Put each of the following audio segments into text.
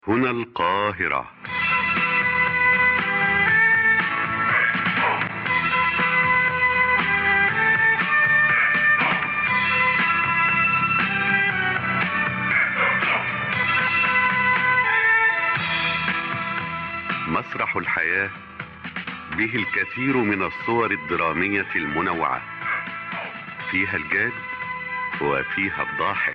هنا القاهرة مسرح الحياة به الكثير من الصور الدرامية المنوعة فيها الجاد وفيها الضاحك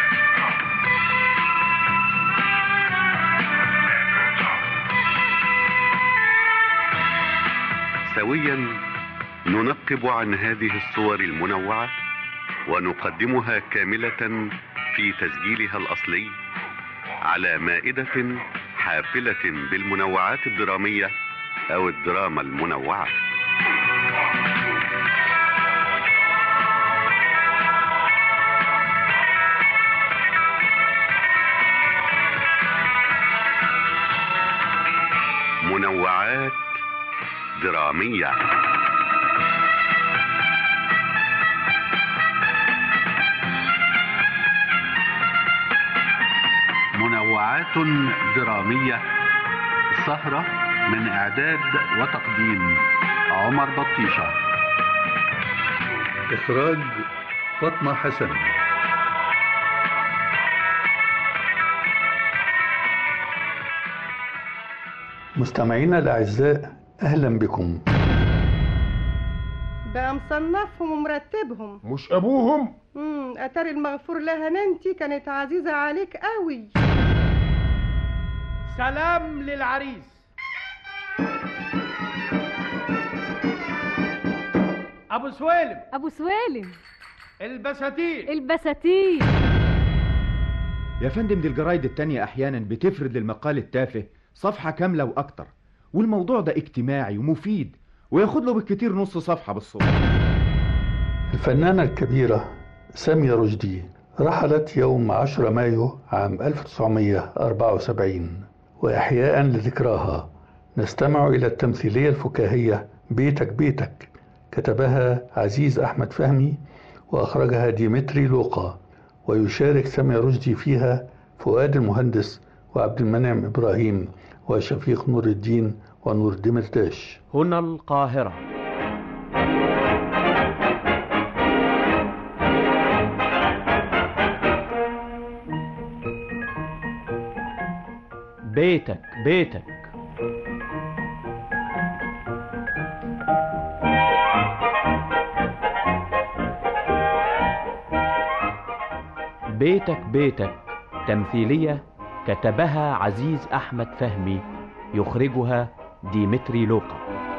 سويا ننقب عن هذه الصور المنوعة ونقدمها كاملة في تسجيلها الأصلي على مائدة حافلة بالمنوعات الدرامية أو الدراما المنوعة منوعات درامية منوعات درامية سهرة من إعداد وتقديم عمر بطيشة إخراج فاطمة حسن مستمعينا الأعزاء أهلا بكم بقى مصنفهم ومرتبهم مش ابوهم امم اتاري المغفور لها ننتي كانت عزيزة عليك قوي سلام للعريس ابو سويلم ابو سوالم البساتين البساتين يا فندم دي الجرايد التانية أحيانا بتفرد للمقال التافه صفحة كاملة وأكتر والموضوع ده اجتماعي ومفيد وياخد له بالكتير نص صفحة بالصبح الفنانة الكبيرة سامية رشدي رحلت يوم 10 مايو عام 1974 وإحياء لذكراها نستمع إلى التمثيلية الفكاهية بيتك بيتك كتبها عزيز أحمد فهمي وأخرجها ديمتري لوقا ويشارك سامية رشدي فيها فؤاد المهندس وعبد المنعم إبراهيم وشفيق نور الدين ونور دمرداش هنا القاهرة بيتك بيتك بيتك بيتك تمثيلية كتبها عزيز أحمد فهمي يخرجها ديمتري لوقا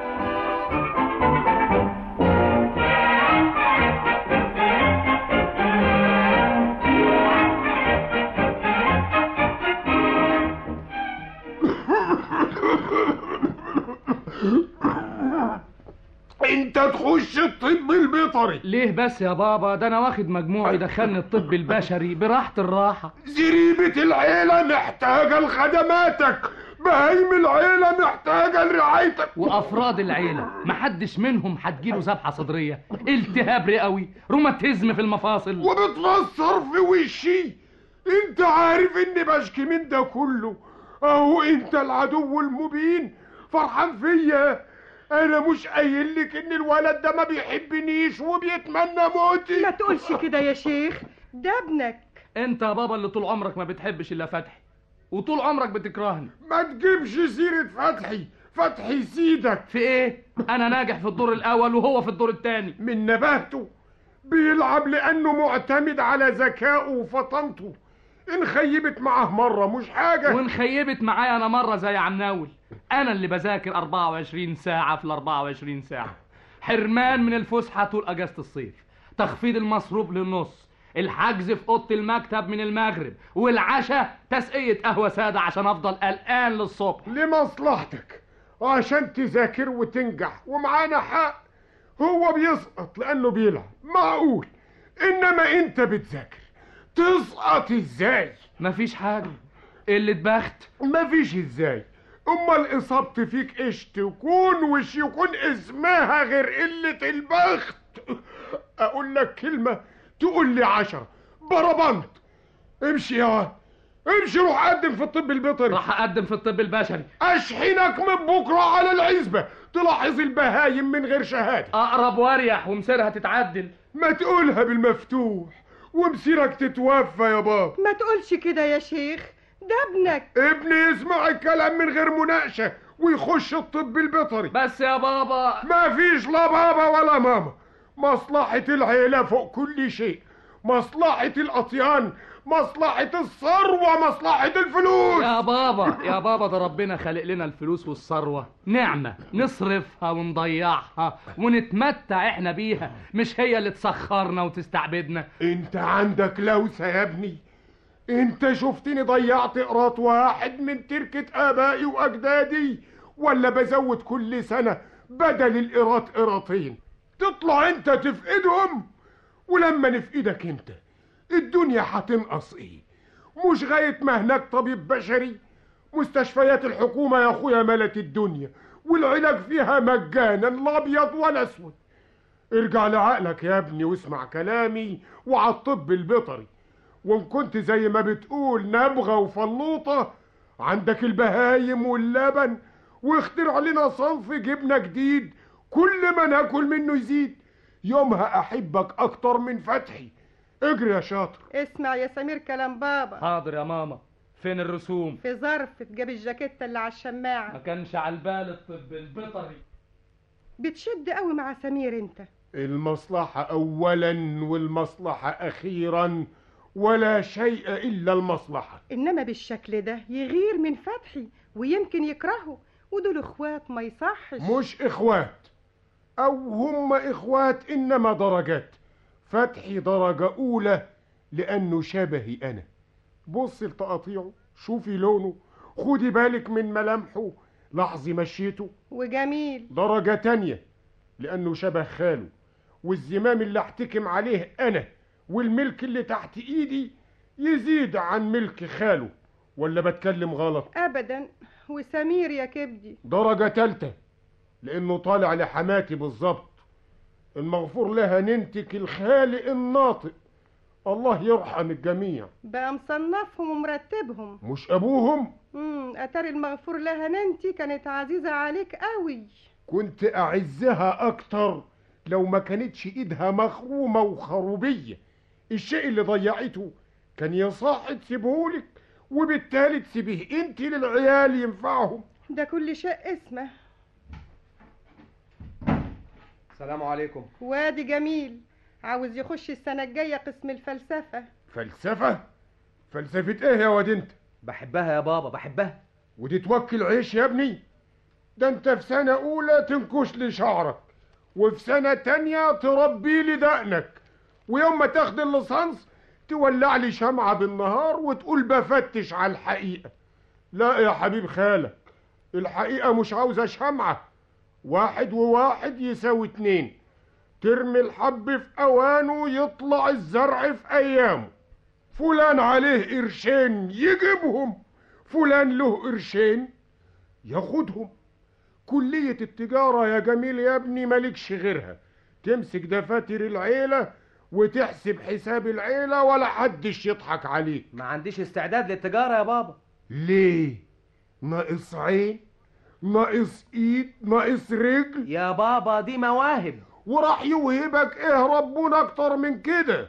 انت تخش الطب البيطري ليه بس يا بابا ده انا واخد مجموع يدخلني الطب البشري براحة الراحة زريبة العيلة محتاجة لخدماتك بهايم العيلة محتاجة لرعايتك وافراد العيلة محدش منهم هتجيله ذبحة صدرية التهاب رئوي روماتيزم في المفاصل وبتفسر في وشي انت عارف اني بشكي من ده كله اهو انت العدو المبين فرحان فيا انا مش قايل لك ان الولد ده ما بيحبنيش وبيتمنى موتي ما تقولش كده يا شيخ ده ابنك انت يا بابا اللي طول عمرك ما بتحبش الا فتحي وطول عمرك بتكرهني ما تجيبش سيرة فتحي فتحي سيدك في ايه انا ناجح في الدور الاول وهو في الدور الثاني من نباهته بيلعب لأنه معتمد على ذكائه وفطنته إن خيبت معاه مرة مش حاجة وان خيبت معايا انا مره زي عناول انا اللي بذاكر 24 ساعه في ال 24 ساعه حرمان من الفسحه طول اجازه الصيف تخفيض المصروف للنص الحجز في اوضه المكتب من المغرب والعشاء تسقيه قهوه ساده عشان افضل قلقان للصبح لمصلحتك عشان تذاكر وتنجح ومعانا حق هو بيسقط لأنه بيلعب معقول إنما أنت بتذاكر تسقط إزاي مفيش حاجه قله بخت مفيش إزاي أمال إصابتي فيك إيش تكون وش يكون اسمها غير قلة البخت أقول لك كلمة تقول لي عشرة بربنت امشي يا واد امشي روح قدم في الطب البيطري راح اقدم في الطب البشري اشحنك من بكره على العزبه تلاحظ البهايم من غير شهاده اقرب واريح ومصيرها تتعدل ما تقولها بالمفتوح ومسيرك تتوفى يا بابا ما تقولش كده يا شيخ ده ابنك ابني يسمع الكلام من غير مناقشه ويخش الطب البيطري بس يا بابا ما فيش لا بابا ولا ماما مصلحة العيلة فوق كل شيء مصلحة الأطيان مصلحة الثروة مصلحة الفلوس يا بابا يا بابا ده ربنا خلق لنا الفلوس والثروة نعمة نصرفها ونضيعها ونتمتع احنا بيها مش هي اللي تسخرنا وتستعبدنا انت عندك لوسة يا ابني انت شفتني ضيعت قراط واحد من تركة ابائي واجدادي ولا بزود كل سنة بدل القراط قراطين تطلع انت تفقدهم ولما نفقدك انت الدنيا هتنقص ايه مش غاية ما هناك طبيب بشري مستشفيات الحكومة يا اخويا ملت الدنيا والعلاج فيها مجانا لا ابيض ولا اسود ارجع لعقلك يا ابني واسمع كلامي وعلى الطب البيطري وان كنت زي ما بتقول نبغة وفلوطة عندك البهايم واللبن واخترع لنا صنف جبنة جديد كل ما ناكل منه يزيد يومها احبك اكتر من فتحي اجري يا شاطر اسمع يا سمير كلام بابا حاضر يا ماما فين الرسوم في ظرف في جاب الجاكيتة اللي على ما الشماعة كانش على البال الطب البيطري بتشد قوي مع سمير انت المصلحة اولا والمصلحة اخيرا ولا شيء الا المصلحة انما بالشكل ده يغير من فتحي ويمكن يكرهه ودول اخوات ما يصحش مش اخوات او هم اخوات انما درجات فتحي درجة اولى لانه شبهي انا بص لتقاطيعه شوفي لونه خدي بالك من ملامحه لاحظي مشيته وجميل درجة تانية لأنه شبه خاله والزمام اللي احتكم عليه أنا والملك اللي تحت إيدي يزيد عن ملك خاله ولا بتكلم غلط ابدا وسمير يا كبدي درجة تالتة لأنه طالع لحماتي بالظبط المغفور لها ننتك الخالق الناطق الله يرحم الجميع بقى مصنفهم ومرتبهم مش أبوهم امم اتاري المغفور لها ننتي كانت عزيزة عليك قوي كنت أعزها أكتر لو ما كانتش إيدها مخرومة وخروبية الشيء اللي ضيعته كان يصح تسيبهولك وبالتالي تسيبيه انت للعيال ينفعهم ده كل شيء اسمه السلام عليكم وادي جميل عاوز يخش السنة الجاية قسم الفلسفة فلسفة فلسفة ايه يا واد انت بحبها يا بابا بحبها ودي توكل عيش يا ابني ده انت في سنة اولى تنكش لي شعرك وفي سنة تانية تربي لي دقنك ويوم ما تاخد الليسانس تولع لي شمعة بالنهار وتقول بفتش على الحقيقة لا يا حبيب خالك الحقيقة مش عاوزة شمعة واحد وواحد يساوي اتنين ترمي الحب في اوانه يطلع الزرع في ايامه فلان عليه قرشين يجيبهم فلان له قرشين ياخدهم كلية التجارة يا جميل يا ابني مالكش غيرها تمسك دفاتر العيلة وتحسب حساب العيلة ولا حدش يضحك عليك ما عنديش استعداد للتجارة يا بابا ليه ناقص عين ناقص ايد ناقص رجل يا بابا دي مواهب وراح يوهبك ايه ربنا اكتر من كده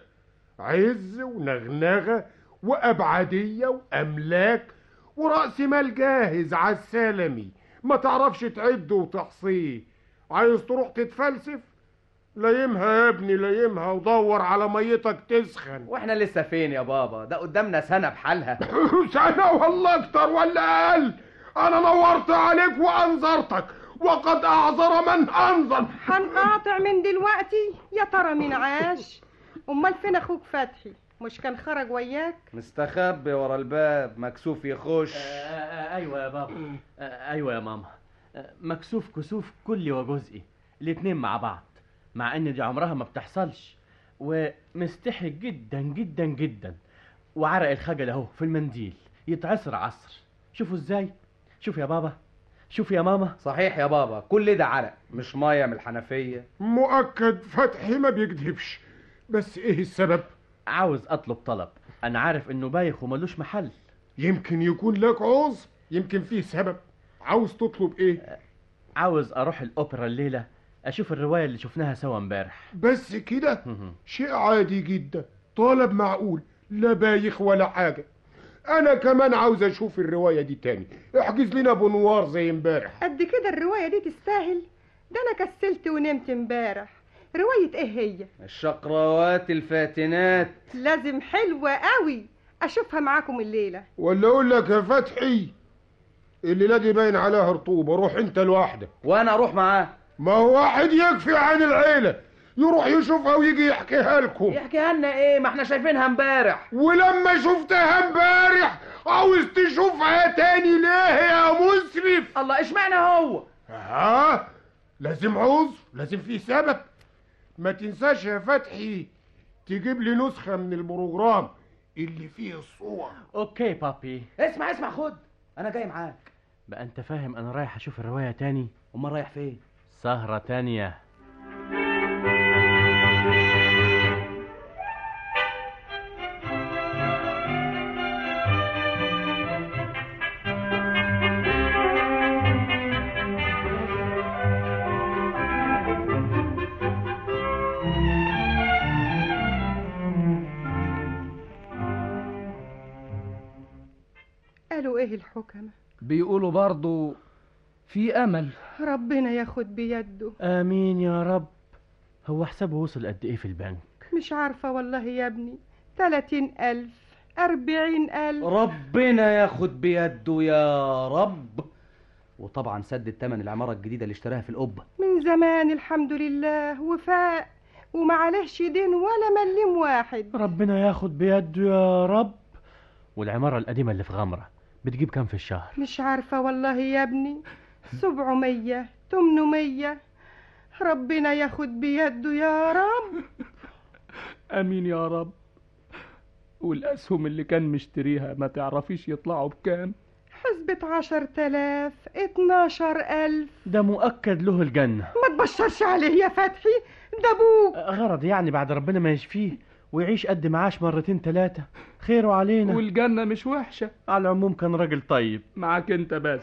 عز ونغنغة وابعدية واملاك ورأس مال جاهز على السلمي ما تعرفش تعده وتحصيه عايز تروح تتفلسف لايمها يا ابني لايمها ودور على ميتك تسخن واحنا لسه فين يا بابا ده قدامنا سنة بحالها سنة والله اكتر ولا اقل انا نورت عليك وانذرتك وقد اعذر من انذر هنقاطع من دلوقتي يا ترى مين عاش امال فين اخوك فتحي مش كان خرج وياك مستخبي ورا الباب مكسوف يخش ايوه يا بابا آه، ايوه يا ماما آه، مكسوف كسوف كلي وجزئي الاتنين مع بعض مع ان دي عمرها ما بتحصلش ومستحي جدا جدا جدا وعرق الخجل اهو في المنديل يتعصر عصر شوفوا ازاي شوف يا بابا شوف يا ماما صحيح يا بابا كل ده عرق مش مية من الحنفية مؤكد فتحي ما بيكذبش بس ايه السبب عاوز اطلب طلب انا عارف انه بايخ وملوش محل يمكن يكون لك عذر يمكن فيه سبب عاوز تطلب ايه عاوز اروح الاوبرا الليله اشوف الروايه اللي شفناها سوا امبارح بس كده شيء عادي جدا طلب معقول لا بايخ ولا حاجة أنا كمان عاوز أشوف الرواية دي تاني احجز لنا بنوار زي امبارح قد كده الرواية دي تستاهل ده أنا كسلت ونمت امبارح رواية إيه هي؟ الشقراوات الفاتنات لازم حلوة قوي أشوفها معاكم الليلة ولا أقول لك يا فتحي الليلة دي باين عليها رطوبة روح أنت لوحدك وانا اروح معاه ما هو واحد يكفي عن العيلة يروح يشوفها ويجي يحكيها لكم يحكيها لنا ايه ما احنا شايفينها امبارح ولما شفتها امبارح عاوز تشوفها تاني ليه يا مسرف الله اشمعنى هو ها لازم عذر لازم في سبب ما تنساش يا فتحي تجيب لي نسخة من البروجرام اللي فيه الصور اوكي بابي اسمع اسمع خد انا جاي معاك بقى انت فاهم انا رايح اشوف الروايه تاني امال رايح فين سهره تانية قالوا إيه الحكمة؟ بيقولوا برضو في امل ربنا ياخد بيده امين يا رب هو حسابه وصل قد ايه في البنك مش عارفة والله يا ابني تلاتين ألف أربعين ألف ربنا ياخد بيده يا رب وطبعا سدد تمن العمارة الجديدة اللي اشتراها في القبة من زمان الحمد لله وفاء وما عليهش دين ولا مليم واحد ربنا ياخد بيده يا رب والعماره القديمه اللي في غمره بتجيب كام في الشهر مش عارفة والله يا ابني سبعمية تمنمية ربنا ياخد بيده يا رب امين يا رب والاسهم اللي كان مشتريها ما تعرفيش يطلعوا بكام حسبة عشر تلاف اتناشر ألف ده مؤكد له الجنه ما تبشرش عليه يا فتحي ده أبوك غرض يعني بعد ربنا ما يشفيه ويعيش قد معاش مرتين تلاتة خيره علينا والجنه مش وحشه على العموم كان راجل طيب معاك انت بس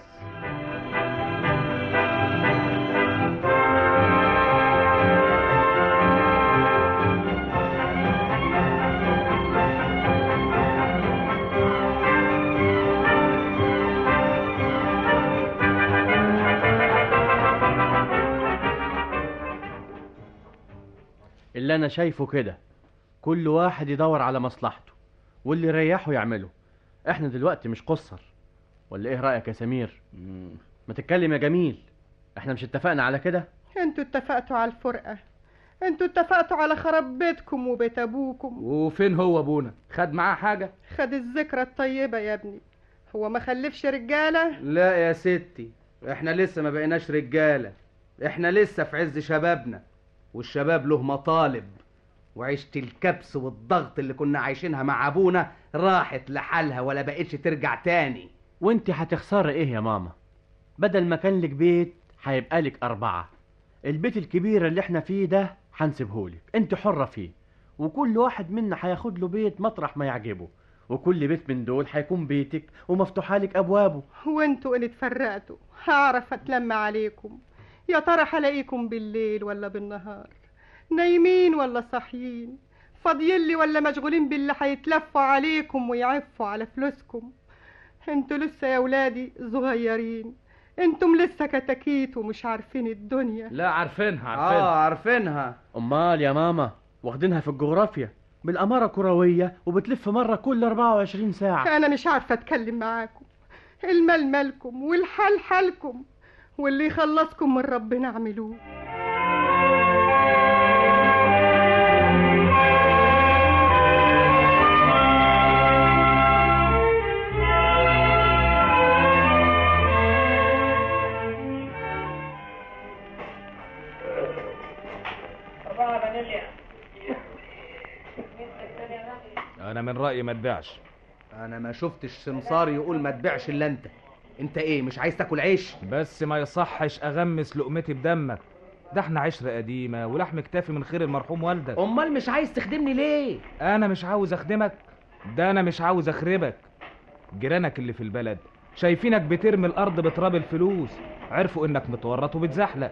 اللي انا شايفه كده كل واحد يدور على مصلحته واللي يريحه يعمله احنا دلوقتي مش قصر ولا ايه رايك يا سمير ما تتكلم يا جميل احنا مش اتفقنا على كده انتوا اتفقتوا على الفرقة انتوا اتفقتوا على خراب بيتكم وبيت ابوكم وفين هو ابونا خد معاه حاجه خد الذكرى الطيبة يا ابني هو ما خلفش رجالة لا يا ستي احنا لسه ما بقيناش رجالة احنا لسه في عز شبابنا والشباب له مطالب وعيشة الكبس والضغط اللي كنا عايشينها مع ابونا راحت لحالها ولا بقتش ترجع تاني وانت هتخسري ايه يا ماما بدل ما كان لك بيت هيبقى لك اربعة البيت الكبير اللي احنا فيه ده هنسيبهولك انت حرة فيه وكل واحد منا هياخد له بيت مطرح ما يعجبه وكل بيت من دول هيكون بيتك ومفتوحة لك ابوابه وانتوا اللي اتفرقتوا هعرف اتلم عليكم يا ترى هلاقيكم بالليل ولا بالنهار نايمين ولا صاحيين فاضيين لي ولا مشغولين باللي هيتلفوا عليكم ويعفوا على فلوسكم انتوا لسه يا ولادي صغيرين انتم لسه كتاكيت ومش عارفين الدنيا لا عارفينها عارفينها اه عارفينها امال يا ماما واخدينها في الجغرافيا بالأمارة كروية وبتلف مرة كل 24 ساعة انا مش عارفه اتكلم معاكم المال مالكم والحال حالكم واللي يخلصكم من ربنا اعملوه انا من رايي ما تبيعش انا ما شفتش سمسار يقول ما تبيعش الا انت انت ايه مش عايز تاكل عيش بس ما يصحش اغمس لقمتي بدمك ده احنا عشرة قديمة ولحم كتافي من خير المرحوم والدك امال مش عايز تخدمني ليه انا مش عاوز اخدمك ده انا مش عاوز اخربك جيرانك اللي في البلد شايفينك بترمي الارض بتراب الفلوس عرفوا انك متورط وبتزحلق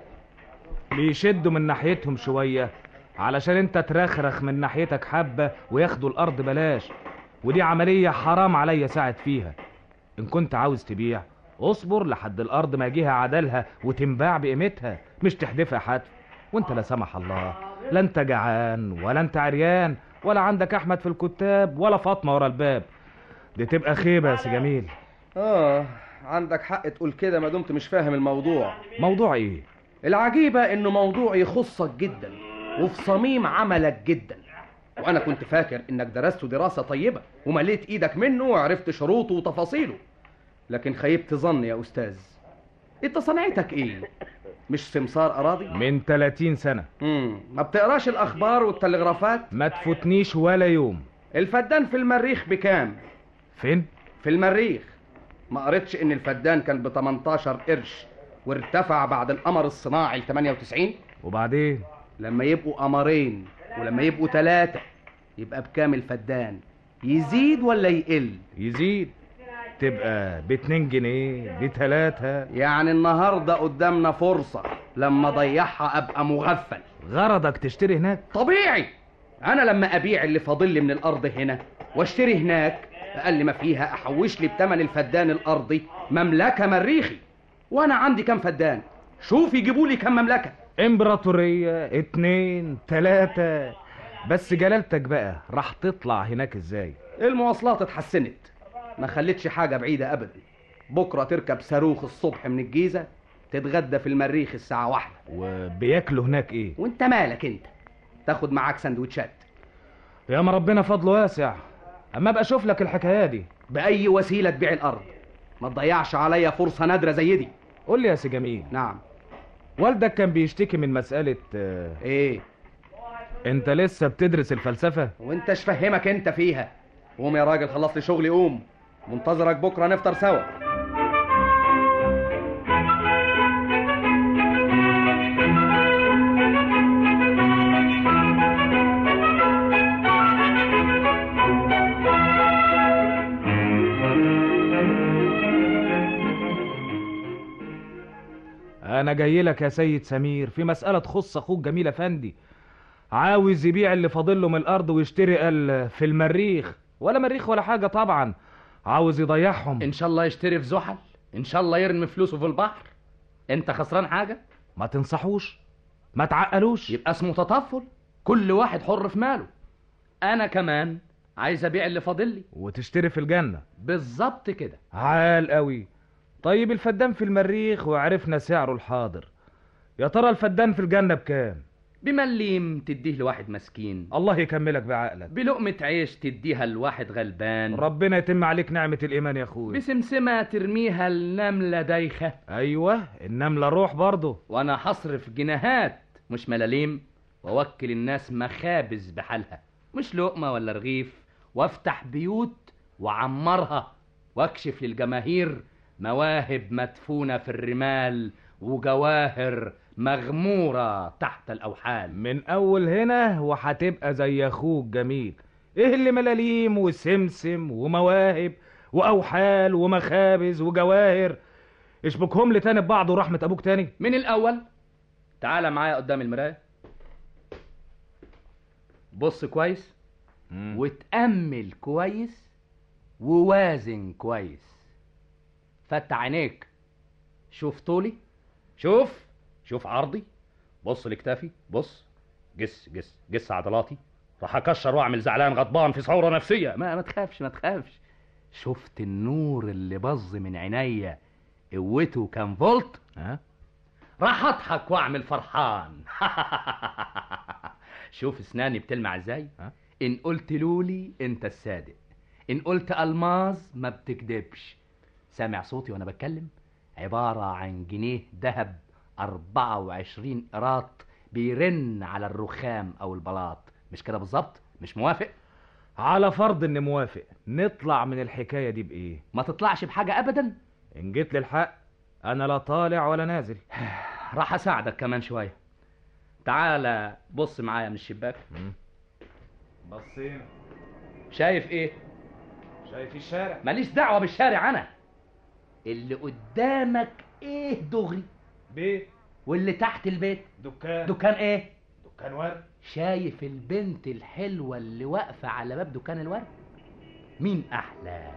بيشدوا من ناحيتهم شويه علشان انت ترخرخ من ناحيتك حبه وياخدوا الارض بلاش ودي عمليه حرام عليا ساعد فيها ان كنت عاوز تبيع اصبر لحد الارض ما يجيها عدلها وتنباع بقيمتها مش تحدفها حتف وانت لا سمح الله لا انت جعان ولا انت عريان ولا عندك احمد في الكتاب ولا فاطمه ورا الباب دي تبقى خيبه يا سي جميل اه عندك حق تقول كده ما دمت مش فاهم الموضوع موضوع ايه العجيبة انه موضوع يخصك جدا وفي صميم عملك جدا وانا كنت فاكر انك درسته دراسة طيبة ومليت ايدك منه وعرفت شروطه وتفاصيله لكن خيبت ظني يا استاذ انت صنعتك ايه مش سمسار اراضي من 30 سنه امم ما بتقراش الاخبار والتلغرافات ما تفوتنيش ولا يوم الفدان في المريخ بكام فين في المريخ ما قريتش ان الفدان كان ب 18 قرش وارتفع بعد القمر الصناعي ل 98 وبعدين لما يبقوا قمرين ولما يبقوا ثلاثة يبقى بكام الفدان يزيد ولا يقل يزيد تبقى باتنين جنيه بتلاتة يعني النهاردة قدامنا فرصة لما ضيعها ابقى مغفل غرضك تشتري هناك طبيعي انا لما ابيع اللي فاضل لي من الارض هنا واشتري هناك اقل ما فيها احوش لي بتمن الفدان الارضي مملكة مريخي وانا عندي كام فدان شوف يجيبوا لي كام مملكة امبراطورية اتنين تلاتة بس جلالتك بقى راح تطلع هناك ازاي المواصلات اتحسنت ما خلتش حاجة بعيدة ابدا بكرة تركب صاروخ الصبح من الجيزة تتغدى في المريخ الساعة واحدة وبياكلوا هناك ايه وانت مالك انت تاخد معاك سندوتشات يا ما ربنا فضله واسع اما ابقى اشوف لك الحكايه دي بأي وسيلة تبيع الأرض ما تضيعش عليا فرصة نادرة زي دي قول لي يا سي جميل نعم والدك كان بيشتكي من مسألة آه، ايه انت لسه بتدرس الفلسفة وانتش فهمك انت فيها قوم يا راجل خلص لي شغلي قوم منتظرك بكرة نفطر سوا انا جاي لك يا سيد سمير في مسألة تخص اخوك جميل افندي عاوز يبيع اللي فاضله من الارض ويشتري قال في المريخ ولا مريخ ولا حاجة طبعا عاوز يضيعهم ان شاء الله يشتري في زحل ان شاء الله يرمي فلوسه في البحر انت خسران حاجه ما تنصحوش ما تعقلوش يبقى اسمه تطفل كل واحد حر في ماله انا كمان عايز ابيع اللي فاضل لي وتشتري في الجنة بالظبط كده عال قوي طيب الفدان في المريخ وعرفنا سعره الحاضر يا ترى الفدان في الجنة بكام بمليم تديه لواحد مسكين الله يكملك بعقلك بلقمة عيش تديها لواحد غلبان ربنا يتم عليك نعمة الإيمان يا أخوي بسمسمة ترميها النملة دايخة أيوة النملة روح برضه وأنا هصرف جنيهات مش ملاليم وأوكل الناس مخابز بحالها مش لقمة ولا رغيف وافتح بيوت وعمرها واكشف للجماهير مواهب مدفونة في الرمال وجواهر مغمورة تحت الأوحال من أول هنا وهتبقى زي أخوك جميل إيه اللي ملاليم وسمسم ومواهب وأوحال ومخابز وجواهر اشبكهم لي تاني ببعض ورحمة أبوك تاني من الأول تعال معايا قدام المراية بص كويس وتأمل كويس ووازن كويس فتح عينيك شوف طولي شوف شوف عرضي بص لكتافي بص جس جس جس عضلاتي راح اكشر واعمل زعلان غضبان في ثوره نفسيه ما ما تخافش ما تخافش شفت النور اللي بظ من عينيا قوته كام فولت ها راح اضحك واعمل فرحان شوف اسناني بتلمع ازاي ها ان قلت لولي انت الصادق ان قلت الماظ ما بتكدبش سامع صوتي وانا بتكلم عبارة عن جنيه ذهب 24 قراط بيرن على الرخام او البلاط مش كده بالظبط مش موافق على فرض إني موافق نطلع من الحكاية دي بإيه ما تطلعش بحاجة ابدا إن جيت للحق أنا لا طالع ولا نازل راح اساعدك كمان شوية تعالى بص معايا من الشباك بصينا شايف ايه شايف الشارع ماليش دعوه بالشارع انا اللي قدامك ايه دغري بيت واللي تحت البيت دكان دكان ايه دكان ورد شايف البنت الحلوه اللي واقفه على باب دكان الورد مين احلى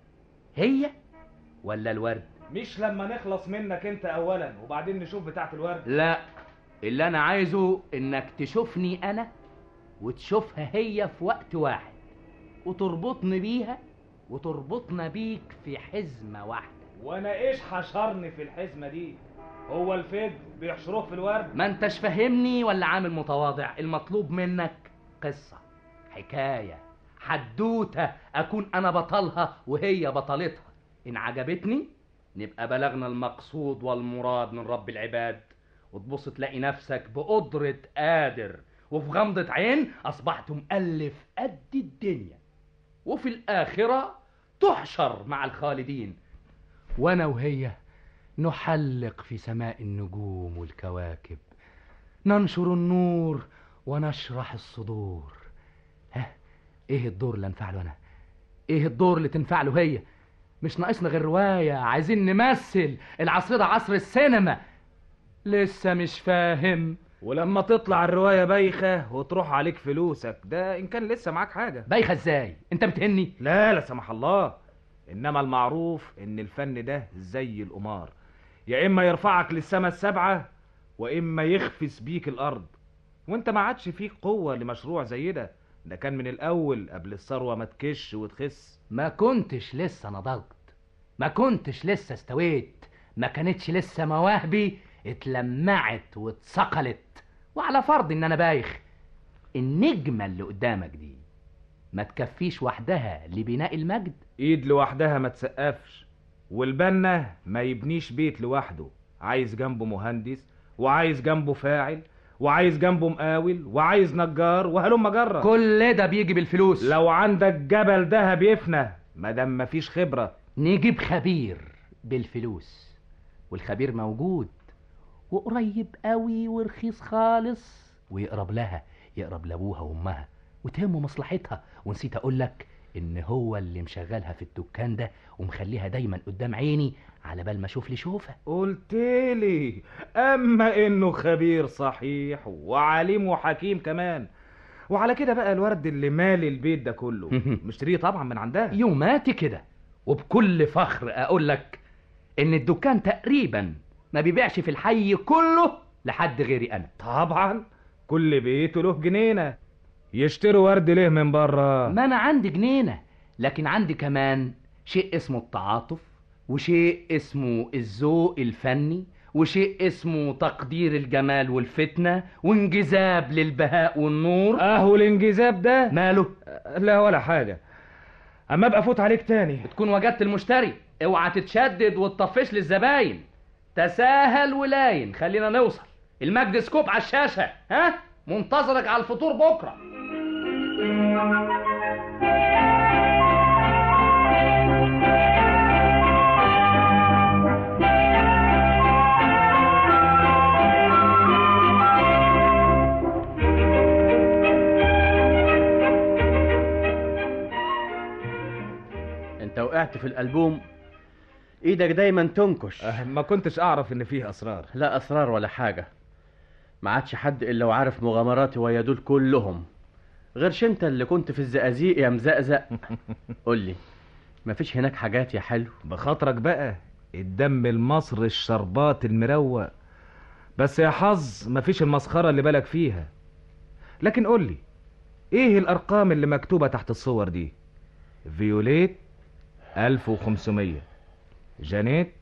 هي ولا الورد مش لما نخلص منك انت اولا وبعدين نشوف بتاعت الورد لا اللي انا عايزه انك تشوفني انا وتشوفها هي في وقت واحد وتربطني بيها وتربطنا بيك في حزمه واحده وانا ايش حشرني في الحزمه دي هو الفج بيحشروه في الورد ما انتش فاهمني ولا عامل متواضع المطلوب منك قصة حكاية حدوتة أكون أنا بطلها وهي بطلتها إن عجبتني نبقى بلغنا المقصود والمراد من رب العباد وتبص تلاقي نفسك بقدرة قادر وفي غمضة عين أصبحت مؤلف قد الدنيا وفي الآخرة تحشر مع الخالدين وأنا وهي نحلق في سماء النجوم والكواكب ننشر النور ونشرح الصدور ها ايه الدور اللي انفعله انا ايه الدور اللي تنفعله هي مش ناقصنا غير رواية عايزين نمثل العصر ده عصر السينما لسه مش فاهم ولما تطلع الروايه بايخه وتروح عليك فلوسك ده ان كان لسه معاك حاجه بايخة ازاي انت بتهني لا لا سمح الله انما المعروف ان الفن ده زي القمار يا اما يرفعك للسما السبعه واما يخفس بيك الارض وانت ما عادش فيك قوه لمشروع زي ده ده كان من الاول قبل الثروه ما تكش وتخس ما كنتش لسه نضجت ما كنتش لسه استويت ما كانتش لسه مواهبي اتلمعت واتثقلت وعلى فرض ان انا بايخ النجمة اللي قدامك دي ما تكفيش وحدها لبناء المجد ايد لوحدها ما تسقفش والبنا ما يبنيش بيت لوحده عايز جنبه مهندس وعايز جنبه فاعل وعايز جنبه مقاول وعايز نجار وهلم جرة كل ده بيجي بالفلوس لو عندك جبل دهب يفنى مادام مفيش خبرة نجيب خبير بالفلوس والخبير موجود وقريب قوي ورخيص خالص ويقرب لها يقرب لابوها وامها وتهمه مصلحتها ونسيت اقول لك ان هو اللي مشغلها في الدكان ده ومخليها دايما قدام عيني على بال ما اشوف لي شوفه قلتلي اما انه خبير صحيح وعليم وحكيم كمان وعلى كده بقى الورد اللي مالي البيت ده كله مشتريه طبعا من عندها يوماتي كده وبكل فخر اقول لك ان الدكان تقريبا ما بيبيعش في الحي كله لحد غيري انا طبعا كل بيته له جنينه يشتروا ورد ليه من بره ما انا عندي جنينه لكن عندي كمان شيء اسمه التعاطف وشيء اسمه الذوق الفني وشيء اسمه تقدير الجمال والفتنه وانجذاب للبهاء والنور اهو الانجذاب ده ماله لا ولا حاجه اما ابقى افوت عليك تاني بتكون وجدت المشتري اوعى تتشدد وتطفش للزباين تساهل ولاين خلينا نوصل المجد سكوب على الشاشه ها منتظرك على الفطور بكره انت وقعت في الالبوم ايدك دايما تنكش أه، ما كنتش اعرف ان فيه اسرار لا اسرار ولا حاجه ما عادش حد الا وعارف مغامراتي ويا دول كلهم غيرش انت اللي كنت في الزقازيق يا مزقزق قول لي مفيش هناك حاجات يا حلو بخاطرك بقى الدم المصري الشربات المروق بس يا حظ مفيش المسخرة اللي بالك فيها لكن قول لي ايه الارقام اللي مكتوبة تحت الصور دي فيوليت 1500 جانيت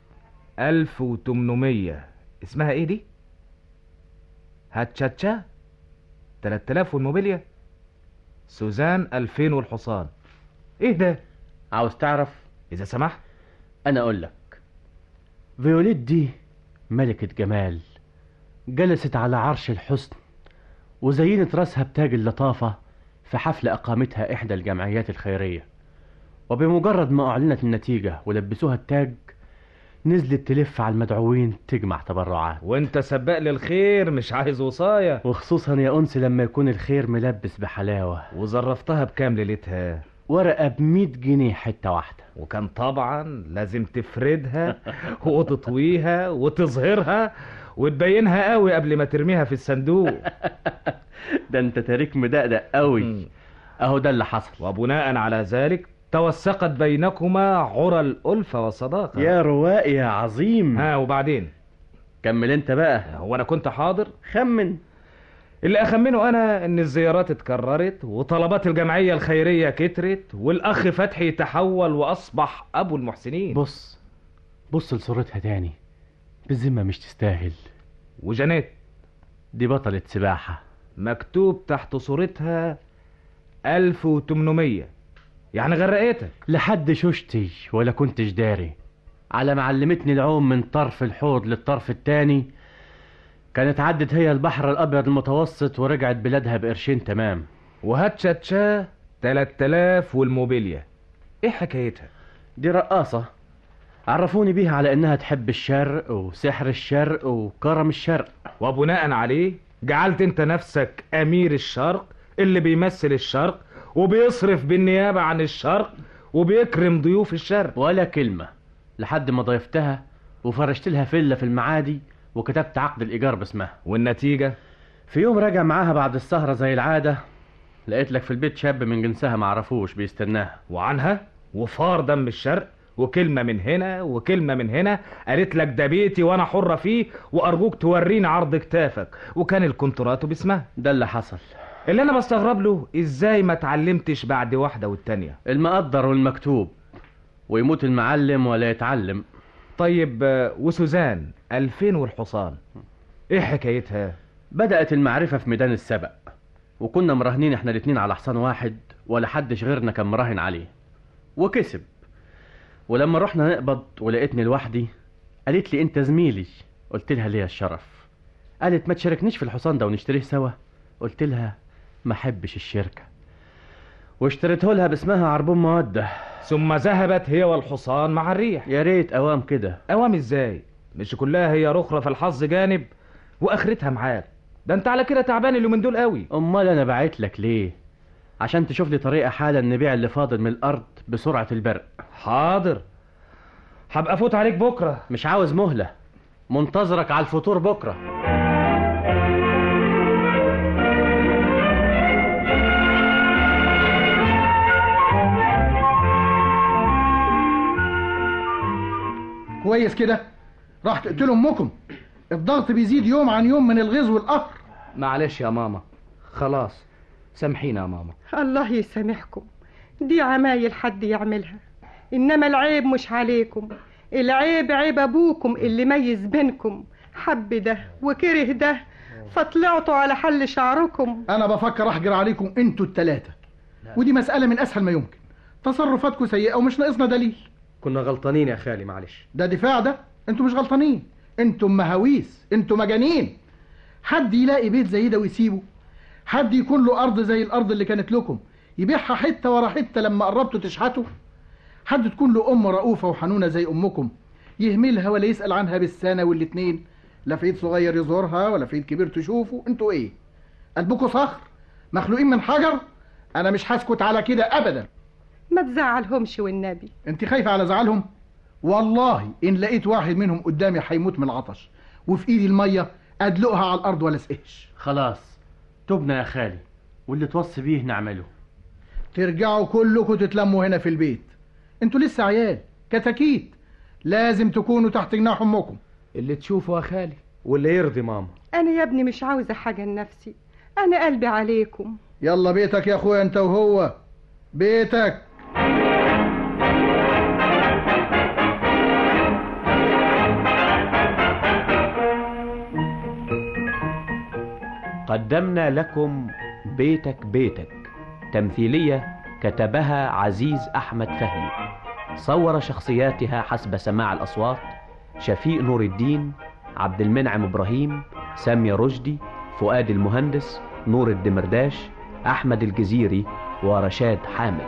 1800 اسمها ايه دي هاتشاتشا 3000 والموبيليا سوزان 2000 والحصان ايه ده عاوز تعرف اذا سمحت انا اقول لك فيوليت دي ملكة جمال جلست على عرش الحسن وزينت راسها بتاج اللطافة في حفل أقامتها إحدى الجمعيات الخيرية وبمجرد ما أعلنت النتيجة ولبسوها التاج نزلت تلف على المدعوين تجمع تبرعات وانت سباق للخير مش عايز وصاية وخصوصا يا أنس لما يكون الخير ملبس بحلاوة وظرفتها بكام ليلتها ورقة بمية جنيه حتة واحدة وكان طبعا لازم تفردها وتطويها وتظهرها وتبينها قوي قبل ما ترميها في الصندوق ده انت تاريخ مدقدق قوي اهو ده اللي حصل وبناء على ذلك توثقت بينكما عرى الألفة والصداقة يا روائي يا عظيم ها وبعدين كمل انت بقى هو أنا كنت حاضر خمن اللي أخمنه أنا إن الزيارات اتكررت وطلبات الجمعية الخيرية كترت والأخ فتحي تحول وأصبح أبو المحسنين بص بص لصورتها تاني بالذمة مش تستاهل وجنات دي بطلة سباحة مكتوب تحت صورتها 1800 يعني غرقتك لحد شوشتي ولا كنتش داري على ما علمتني العوم من طرف الحوض للطرف التاني كانت عدت هي البحر الابيض المتوسط ورجعت بلادها بقرشين تمام وهاتشاتشا 3000 والموبيليا ايه حكايتها دي رقاصة عرفوني بيها على انها تحب الشرق وسحر الشرق وكرم الشرق وبناء عليه جعلت انت نفسك امير الشرق اللي بيمثل الشرق وبيصرف بالنيابة عن الشرق وبيكرم ضيوف الشرق ولا كلمة لحد ما ضيفتها وفرشت لها فيلا في المعادي وكتبت عقد الإيجار باسمها والنتيجة في يوم راجع معاها بعد السهرة زي العادة لقيت لك في البيت شاب من جنسها معرفوش بيستناها وعنها وفار دم الشرق وكلمة من هنا وكلمة من هنا قالت لك ده بيتي وانا حرة فيه وارجوك توريني عرض كتافك وكان الكونتراتو باسمها ده اللي حصل اللي انا بستغرب له ازاي ما اتعلمتش بعد واحدة والتانية المقدر والمكتوب ويموت المعلم ولا يتعلم طيب آه، وسوزان ألفين والحصان ايه حكايتها بدأت المعرفة في ميدان السبق وكنا مراهنين احنا الاتنين على حصان واحد ولا حدش غيرنا كان مراهن عليه وكسب ولما رحنا نقبض ولقيتني لوحدي قالت لي انت زميلي قلت لها ليا الشرف قالت ما تشاركنيش في الحصان ده ونشتريه سوا قلت لها ما احبش الشركة واشتريته لها باسمها عربون مودة ثم ذهبت هي والحصان مع الريح يا ريت اوام كده اوام ازاي مش كلها هي رخرة في الحظ جانب واخرتها معاك ده انت على كده تعبان اليومين دول قوي امال انا بعت لك ليه عشان تشوف لي طريقة حالا نبيع اللي فاضل من الارض بسرعة البرق حاضر هبقى افوت عليك بكرة مش عاوز مهلة منتظرك على الفطور بكرة كويس كده راح تقتلوا امكم الضغط بيزيد يوم عن يوم من الغيظ والقهر معلش يا ماما خلاص سامحينا يا ماما الله يسامحكم دي عمايل حد يعملها إنما العيب مش عليكم العيب عيب أبوكم اللي ميز بينكم حب ده وكره ده فطلعتوا على حل شعركم انا بفكر احجر عليكم انتوا التلاتة ودي مسألة من اسهل ما يمكن تصرفاتكم سيئة ومش ناقصنا دليل كنا غلطانين يا خالي معلش ده دفاع ده انتوا مش غلطانين انتوا مهاويس انتوا مجانين حد يلاقي بيت زي ده ويسيبه حد يكون له ارض زي الارض اللي كانت لكم يبيعها حته ورا حته لما قربتوا تشحتوا حد تكون له ام رؤوفه وحنونه زي امكم يهملها ولا يسال عنها بالسنه والاتنين لا في ايد صغير يزورها ولا في ايد كبير تشوفه انتوا ايه قلبكم صخر مخلوقين من حجر انا مش هسكت على كده ابدا ما تزعلهمش والنبي انت خايفه على زعلهم والله ان لقيت واحد منهم قدامي هيموت من العطش وفي ايدي الميه ادلقها على الارض ولا اسقهش خلاص تبنا يا خالي واللي توصي بيه نعمله ترجعوا كلكم تتلموا هنا في البيت انتوا لسه عيال كتاكيت لازم تكونوا تحت جناح امكم اللي تشوفه يا خالي واللي يرضي ماما أنا يا ابني مش عاوزة حاجة لنفسي أنا قلبي عليكم يلا بيتك يا اخويا انت وهو بيتك قدمنا لكم بيتك بيتك تمثيلية كتبها عزيز أحمد فهمي صور شخصياتها حسب سماع الأصوات شفيق نور الدين عبد المنعم إبراهيم سامية رشدي فؤاد المهندس نور الدمرداش أحمد الجزيري ورشاد حامد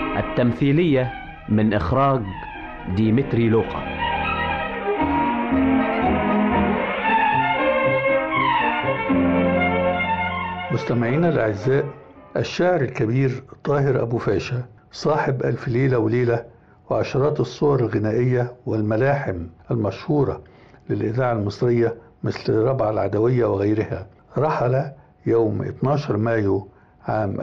التمثيلية من إخراج ديمتري لوقا مستمعينا الأعزاء الشاعر الكبير طاهر أبو فاشا صاحب ألف ليلة وليلة وعشرات الصور الغنائية والملاحم المشهورة للإذاعة المصرية مثل ربع العدوية وغيرها رحل يوم 12 مايو عام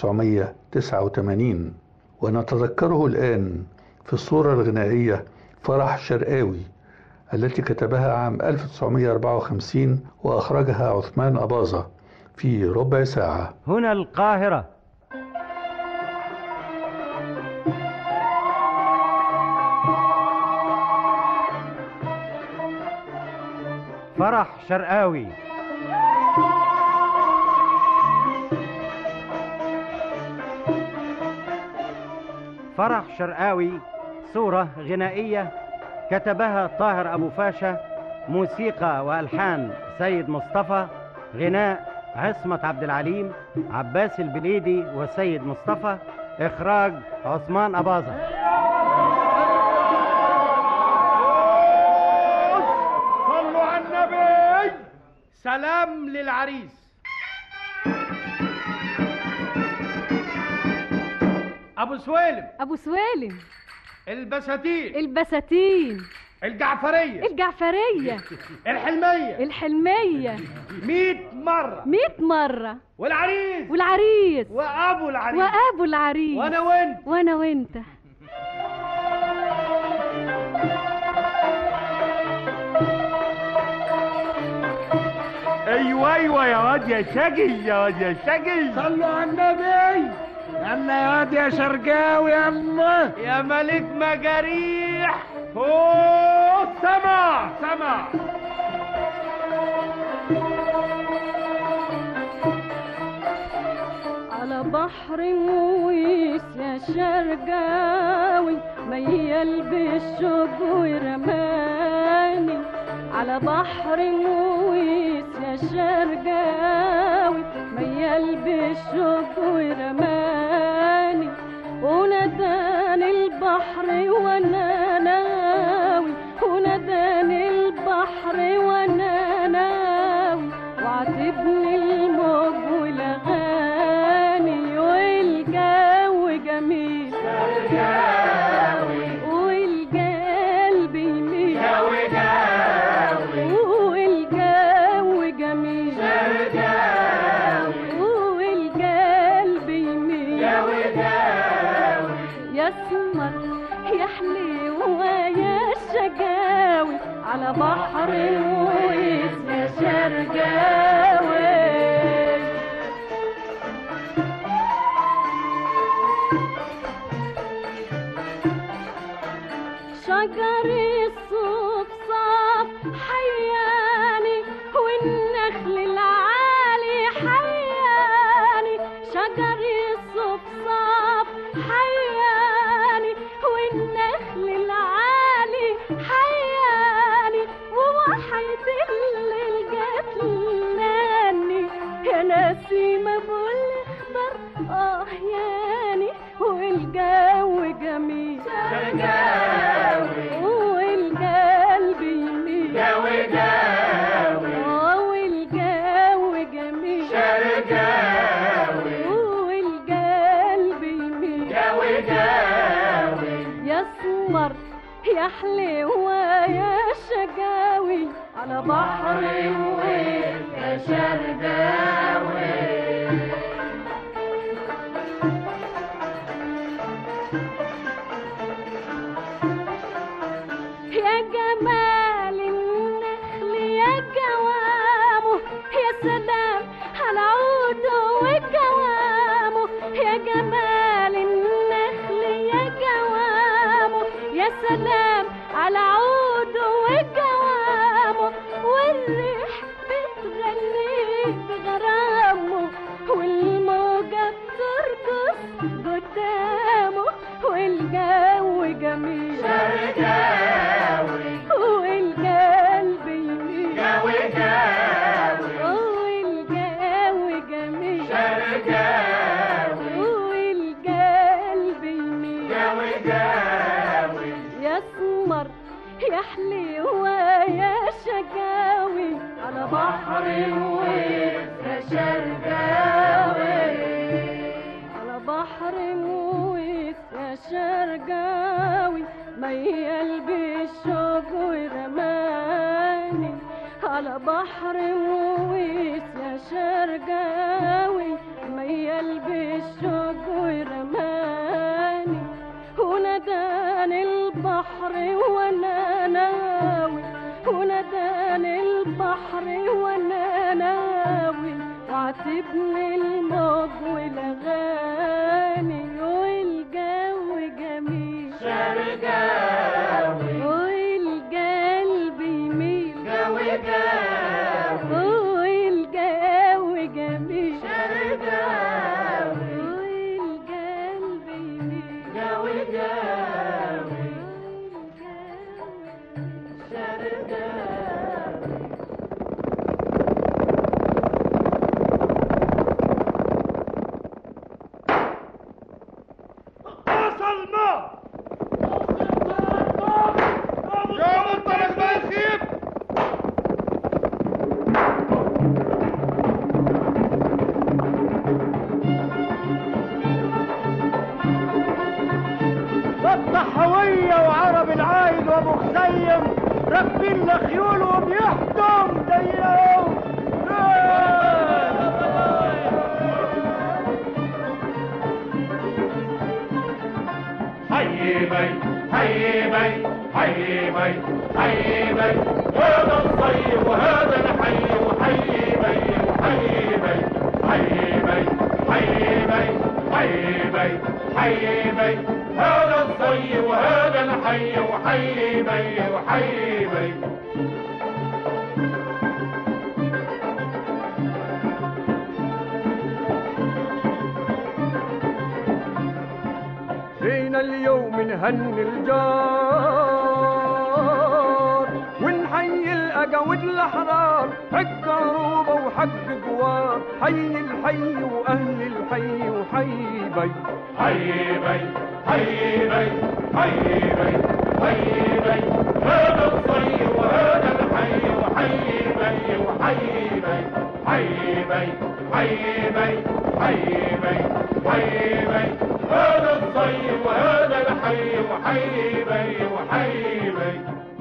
1989 ونتذكره الآن في الصورة الغنائية فرح شرقاوي التي كتبها عام 1954 وأخرجها عثمان أباظة في ربع ساعة هنا القاهرة فرح شرقاوي فرح شرقاوي صورة غنائية كتبها طاهر أبو فاشا موسيقى وألحان سيد مصطفى غناء عصمت عبد العليم عباس البليدي وسيد مصطفى إخراج عثمان أباظة صلوا على النبي سلام للعريس ابو سويلم ابو سويلم البساتين البساتين الجعفريه الجعفرية الحلميه الحلمية 100 مره مئة مرة والعريس والعريس وابو العريس وابو العريس وانا وانت وانا وانت ايوه ايوه يا واد يا شقي يا واد يا شقي صلوا على النبي يلا يا واد يا شرقاوي يلا يا ملك مجاريح اوه سمع سمع على بحر مويس يا شرقاوي ميال بالشوق ورماني على بحر مويس يا شرقاوي ميال بالشوق ورماني وناداني البحر وانا ناوي وناداني البحر وانا ناوي وعاتبني الموج والاغاني والجو جميل والقلب يميل والجو جميل والقلب يميل يسمر يحلو يا الشقاوي على بحر ويس يا شرقاوي شجر الصفصاف حياني والنخل العالي حياني شجر الصفصاف حياني والنخل العالي حياني ووحيد الليل جاتلاني يا نسيمة بالخضر اه ياني والجو جميل والقلب يميل آه والجو جميل والقلب يميل يسمر يحلو يا شقاوي على بحر وين يا شرقاوي يا جمال النخل يا جوامه يا سلام على عوده وجوامه يا جمال النخل يا جوامه يا سلام على عوده وجوامه والريح بتغني بغرامه والموجة بترقص قدامه والجو جميل والقلب يميل والجو جميل والقلب يميل يسمر يحلو يا شقاوي على بحر وين يا شرقاوي على بحر مويس يا شرقاوي ميال بالشوق ورماني على بحر مويس يا شرقاوي ميال بالشوق ورماني وناداني البحر وانا ناوي وناداني البحر وانا ناوي وعاتبني الموج والاغاني والجو جميل شرقاوي والقلب يميل جو جاوي والجو جميل شرقاوي والقلب يميل جو جاوي شرقاوي وصل ما يا منطلق ما يخيب الطحوية وعرب العايد وابو خزيم راكبين لخيول وبيحكم زيهم حي بي حي بي حي بي حي بي هذا الصيف وهذا الحي وحي بي وحي بي حي بي حي بي حي بي حي بي هذا الصيف وهذا الحي وحي بي وحي بي فينا اليوم نهني الجار ونحيي الأجاود الأحرار حق عروبة وحق جوار حي الحي وأهل الحي وحي بي حي بي حي بي حي بي حي بي هذا الصيف وهذا الحي وحي بي وحي بي حي بي حي بي حي بي حي بي هذا الصيف وهذا الحي وحي بي وحي بي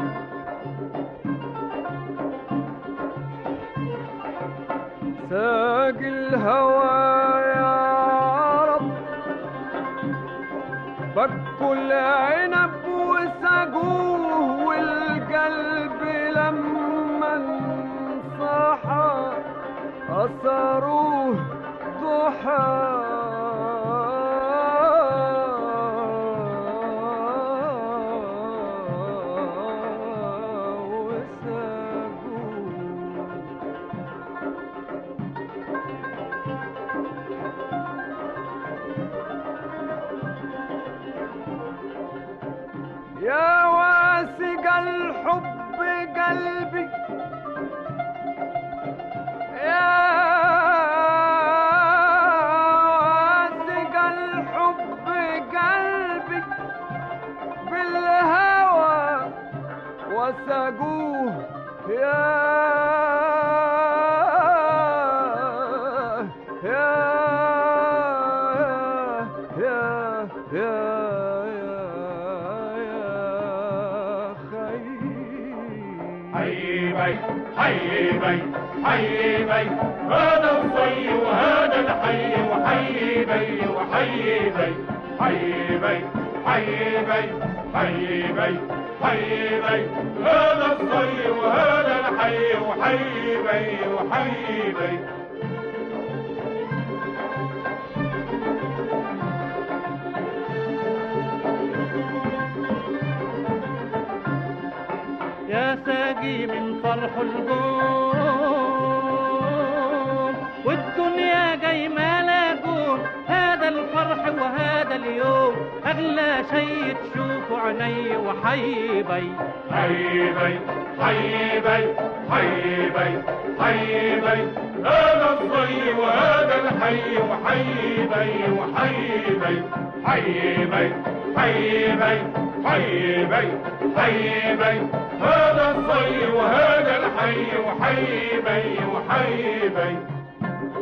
ساق الهوى يا رب فكوا العنب وسقوه والقلب لما انصحى أصروه ضحى يا واسق الحب قلبي يا واسق الحب قلبي بالهوى وسقوه يا يا يا يا حي بي حي بي حي بي هذا الصي وهذا الحي وحي بي وحي بي حي بي حي بي حي بي حي بي هذا الصي وهذا الحي وحي بي وحي بي يا ساقي من فرح القوم والدنيا جاي ما لاقوم هذا الفرح وهذا اليوم أغلى شيء تشوفه عيني وحيبي حيبي حيبي حيبي حيبي هذا الصي وهذا الحي وحيبي وحيبي حيبي حيبي حيبي حيبي هذا الصي وهذا الحي وحيبي وحيبي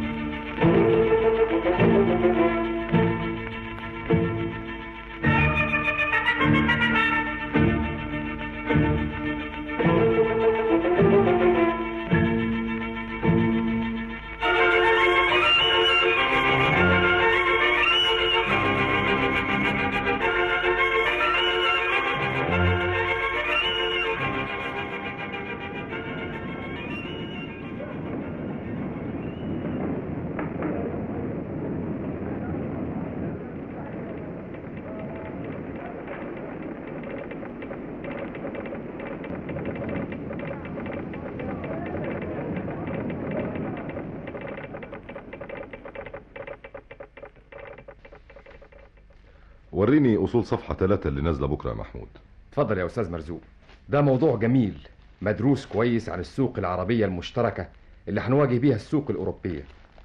وريني اصول صفحه ثلاثة اللي نازله بكره يا محمود اتفضل يا استاذ مرزوق ده موضوع جميل مدروس كويس عن السوق العربيه المشتركه اللي هنواجه بيها السوق الاوروبيه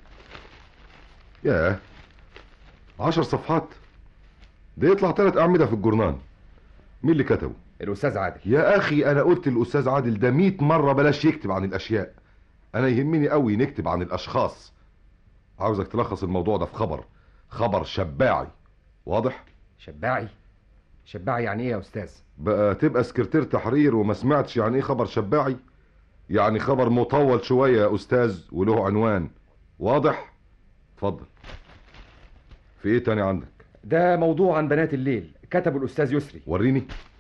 ياه عشر صفحات ده يطلع ثلاث اعمده في الجورنان مين اللي كتبه الاستاذ عادل يا اخي انا قلت للاستاذ عادل ده 100 مره بلاش يكتب عن الاشياء انا يهمني قوي نكتب عن الاشخاص عاوزك تلخص الموضوع ده في خبر خبر شباعي واضح شباعي شباعي يعني ايه يا استاذ بقى تبقى سكرتير تحرير وما سمعتش يعني ايه خبر شباعي يعني خبر مطول شويه يا استاذ وله عنوان واضح اتفضل في ايه تاني عندك ده موضوع عن بنات الليل كتبه الاستاذ يسري وريني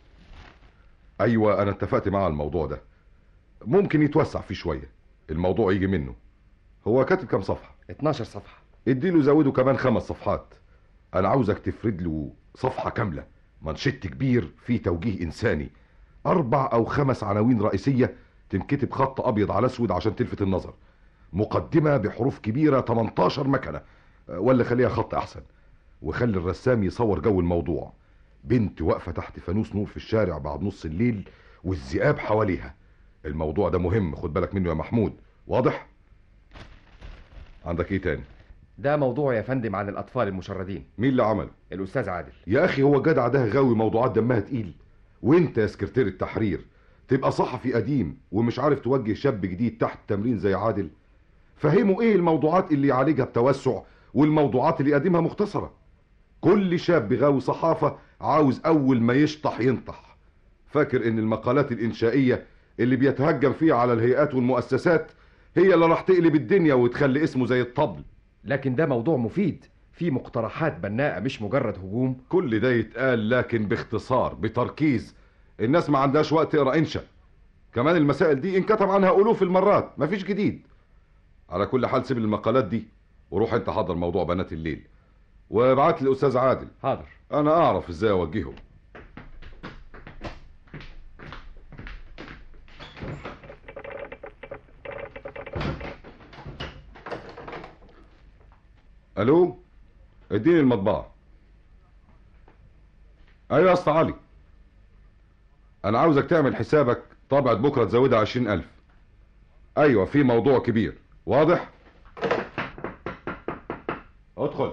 ايوه انا اتفقت مع الموضوع ده ممكن يتوسع فيه شويه الموضوع يجي منه هو كاتب كام صفحه 12 صفحه اديله زوده كمان خمس صفحات انا عاوزك تفرد له صفحه كامله منشط كبير فيه توجيه انساني اربع او خمس عناوين رئيسيه تنكتب خط ابيض على اسود عشان تلفت النظر مقدمه بحروف كبيره 18 مكنه أه، ولا خليها خط احسن وخلي الرسام يصور جو الموضوع بنت واقفه تحت فانوس نور في الشارع بعد نص الليل والذئاب حواليها الموضوع ده مهم خد بالك منه يا محمود واضح عندك ايه تاني ده موضوع يا فندم عن الاطفال المشردين مين اللي عمله الاستاذ عادل يا اخي هو جدع ده غاوي موضوعات دمها تقيل وانت يا سكرتير التحرير تبقى صحفي قديم ومش عارف توجه شاب جديد تحت تمرين زي عادل فهموا ايه الموضوعات اللي يعالجها بتوسع والموضوعات اللي يقدمها مختصرة كل شاب غاوي صحافة عاوز اول ما يشطح ينطح فاكر ان المقالات الانشائية اللي بيتهجم فيها على الهيئات والمؤسسات هي اللي راح تقلب الدنيا وتخلي اسمه زي الطبل لكن ده موضوع مفيد فيه مقترحات بناءة مش مجرد هجوم كل ده يتقال لكن باختصار بتركيز الناس ما عندهاش وقت تقرا انشا كمان المسائل دي انكتب عنها الوف المرات مفيش جديد على كل حال سيب المقالات دي وروح انت حضر موضوع بنات الليل وابعت لي الاستاذ عادل حاضر انا اعرف ازاي اوجهه الو اديني المطبعه ايوه يا اسطى علي انا عاوزك تعمل حسابك طبعة بكرة تزودها عشرين الف ايوه في موضوع كبير واضح ادخل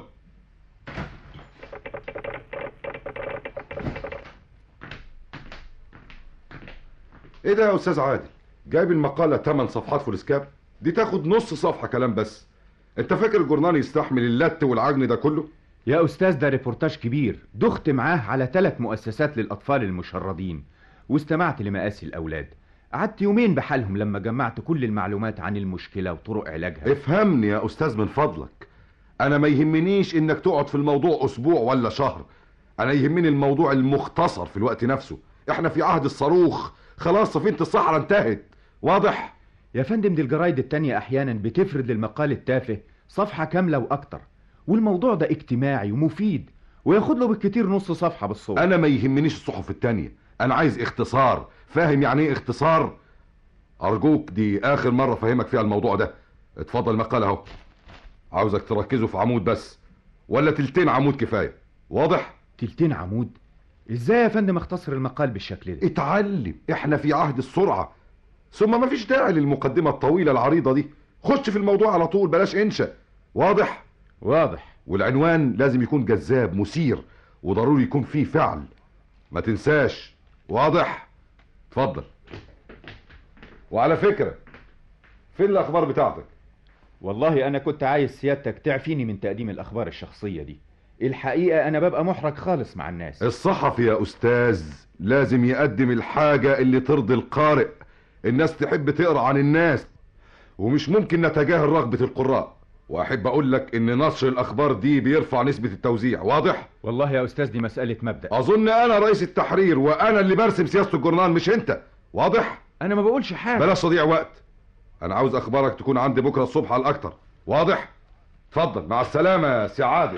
ايه ده يا استاذ عادل جايب المقالة 8 صفحات فولسكاب دي تاخد نص صفحة كلام بس انت فاكر الجورنال يستحمل اللت والعجن ده كله يا أستاذ ده ريبورتاج كبير دخت معاه على ثلاث مؤسسات للأطفال المشردين واستمعت لمآسي الأولاد قعدت يومين بحالهم لما جمعت كل المعلومات عن المشكلة وطرق علاجها افهمني يا استاذ من فضلك انا ما يهمنيش انك تقعد في الموضوع اسبوع ولا شهر انا يهمني الموضوع المختصر في الوقت نفسه احنا في عهد الصاروخ خلاص سفينة الصحراء انتهت واضح يا فندم دي الجرايد التانية أحيانا بتفرد للمقال التافه صفحة كاملة وأكتر والموضوع ده اجتماعي ومفيد وياخد له بالكتير نص صفحة بالصوت انا ما يهمنيش الصحف التانية انا عايز اختصار فاهم يعني ايه اختصار ارجوك دي اخر مرة فهمك فيها الموضوع ده اتفضل المقالة اهو عاوزك تركزوا في عمود بس ولا تلتين عمود كفاية واضح تلتين عمود ازاي يا فندم اختصر المقال بالشكل ده اتعلم احنا في عهد السرعة ثم ما فيش داعي للمقدمة الطويلة العريضة دي خش في الموضوع على طول بلاش انشا واضح واضح والعنوان لازم يكون جذاب مثير وضروري يكون فيه فعل ما تنساش واضح اتفضل وعلى فكرة فين الاخبار بتاعتك والله أنا كنت عايز سيادتك تعفيني من تقديم الأخبار الشخصية دي الحقيقة أنا ببقى محرج خالص مع الناس الصحفي يا أستاذ لازم يقدم الحاجة اللي ترضي القارئ الناس تحب تقرأ عن الناس ومش ممكن نتجاهل رغبة القراء وأحب أقول لك إن نشر الأخبار دي بيرفع نسبة التوزيع واضح؟ والله يا أستاذ دي مسألة مبدأ أظن أنا رئيس التحرير وأنا اللي برسم سياسة الجورنال مش أنت واضح؟ أنا ما بقولش حاجة بلاش تضيع وقت أنا عاوز أخبارك تكون عندي بكرة الصبح على الأكتر واضح؟ اتفضل مع السلامة يا سي عادل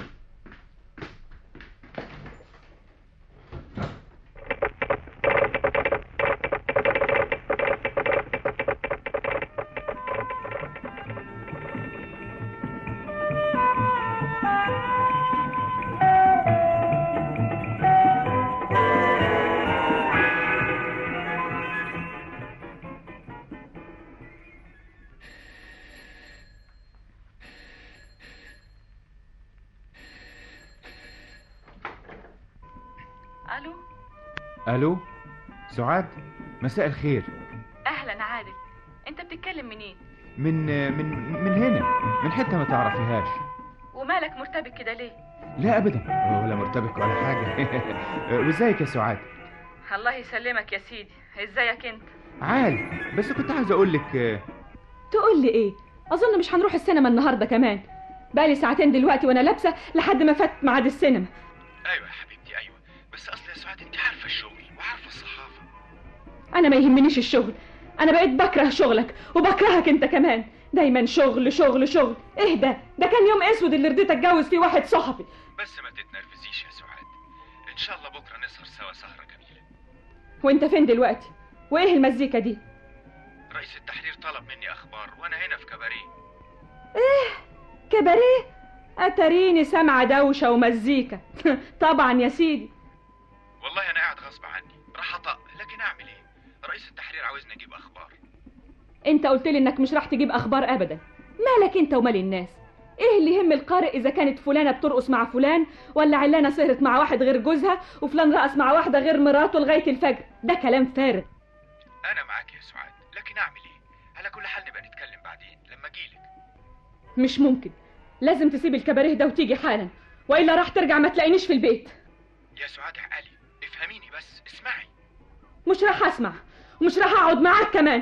الو سعاد مساء الخير اهلا عادل انت بتتكلم منين من من من هنا من حته ما تعرفيهاش ومالك مرتبك كده ليه لا ابدا ولا مرتبك ولا حاجه وازيك يا سعاد الله يسلمك يا سيدي ازيك انت عال بس كنت عايز اقول لك تقول لي ايه اظن مش هنروح السينما النهارده كمان بقالي ساعتين دلوقتي وانا لابسه لحد ما فات ميعاد السينما ايوه يا حبيبتي ايوه بس اصل يا سعاد انت عارفه الشغل وعارفه الصحافه انا ما يهمنيش الشغل انا بقيت بكره شغلك وبكرهك انت كمان دايما شغل شغل شغل اهدى ده كان يوم اسود اللي رضيت اتجوز فيه واحد صحفي بس ما تتنرفزيش يا سعاد ان شاء الله بكره نسهر سوا سهره جميله وانت فين دلوقتي وايه المزيكا دي رئيس التحرير طلب مني اخبار وانا هنا في كباريه ايه كباريه اتريني سامعه دوشه ومزيكا طبعا يا سيدي والله انا قاعد غصب عني راح اطق لكن اعمل ايه رئيس التحرير عاوزني اجيب اخبار انت قلت لي انك مش راح تجيب اخبار ابدا مالك انت ومال الناس ايه اللي يهم القارئ اذا كانت فلانه بترقص مع فلان ولا علانه سهرت مع واحد غير جوزها وفلان رقص مع واحده غير مراته لغايه الفجر ده كلام فارغ انا معاك يا سعاد لكن اعمل ايه على كل حال نبقى نتكلم بعدين لما اجيلك مش ممكن لازم تسيب الكباريه ده وتيجي حالا والا راح ترجع ما تلاقينيش في البيت يا سعاد عقلي افهميني بس اسمعي مش راح اسمع ومش راح اقعد معاك كمان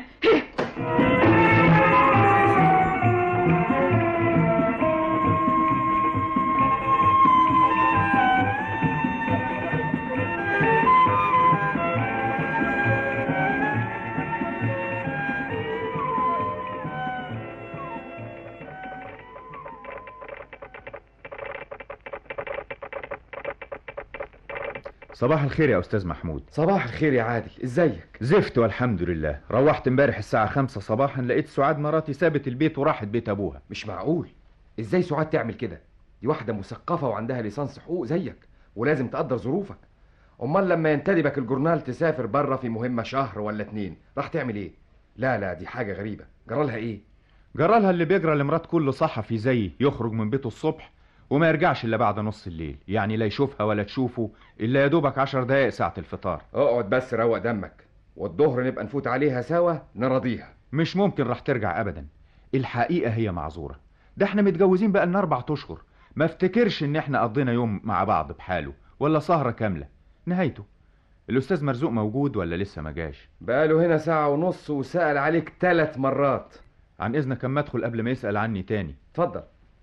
صباح الخير يا استاذ محمود صباح الخير يا عادل ازيك زفت والحمد لله روحت امبارح الساعه خمسة صباحا لقيت سعاد مراتي سابت البيت وراحت بيت ابوها مش معقول ازاي سعاد تعمل كده دي واحده مثقفه وعندها ليسانس حقوق زيك ولازم تقدر ظروفك امال لما ينتدبك الجورنال تسافر بره في مهمه شهر ولا اتنين راح تعمل ايه لا لا دي حاجه غريبه جرالها ايه جرالها اللي بيجرى لمرات كل صحفي زيي يخرج من بيته الصبح وما يرجعش الا بعد نص الليل يعني لا يشوفها ولا تشوفه الا يا دوبك عشر دقايق ساعه الفطار اقعد بس روق دمك والظهر نبقى نفوت عليها سوا نراضيها مش ممكن راح ترجع ابدا الحقيقه هي معذوره ده احنا متجوزين بقى لنا اربع اشهر ما افتكرش ان احنا قضينا يوم مع بعض بحاله ولا سهره كامله نهايته الاستاذ مرزوق موجود ولا لسه ما جاش بقاله هنا ساعه ونص وسال عليك ثلاث مرات عن اذنك اما ادخل قبل ما يسال عني تاني اتفضل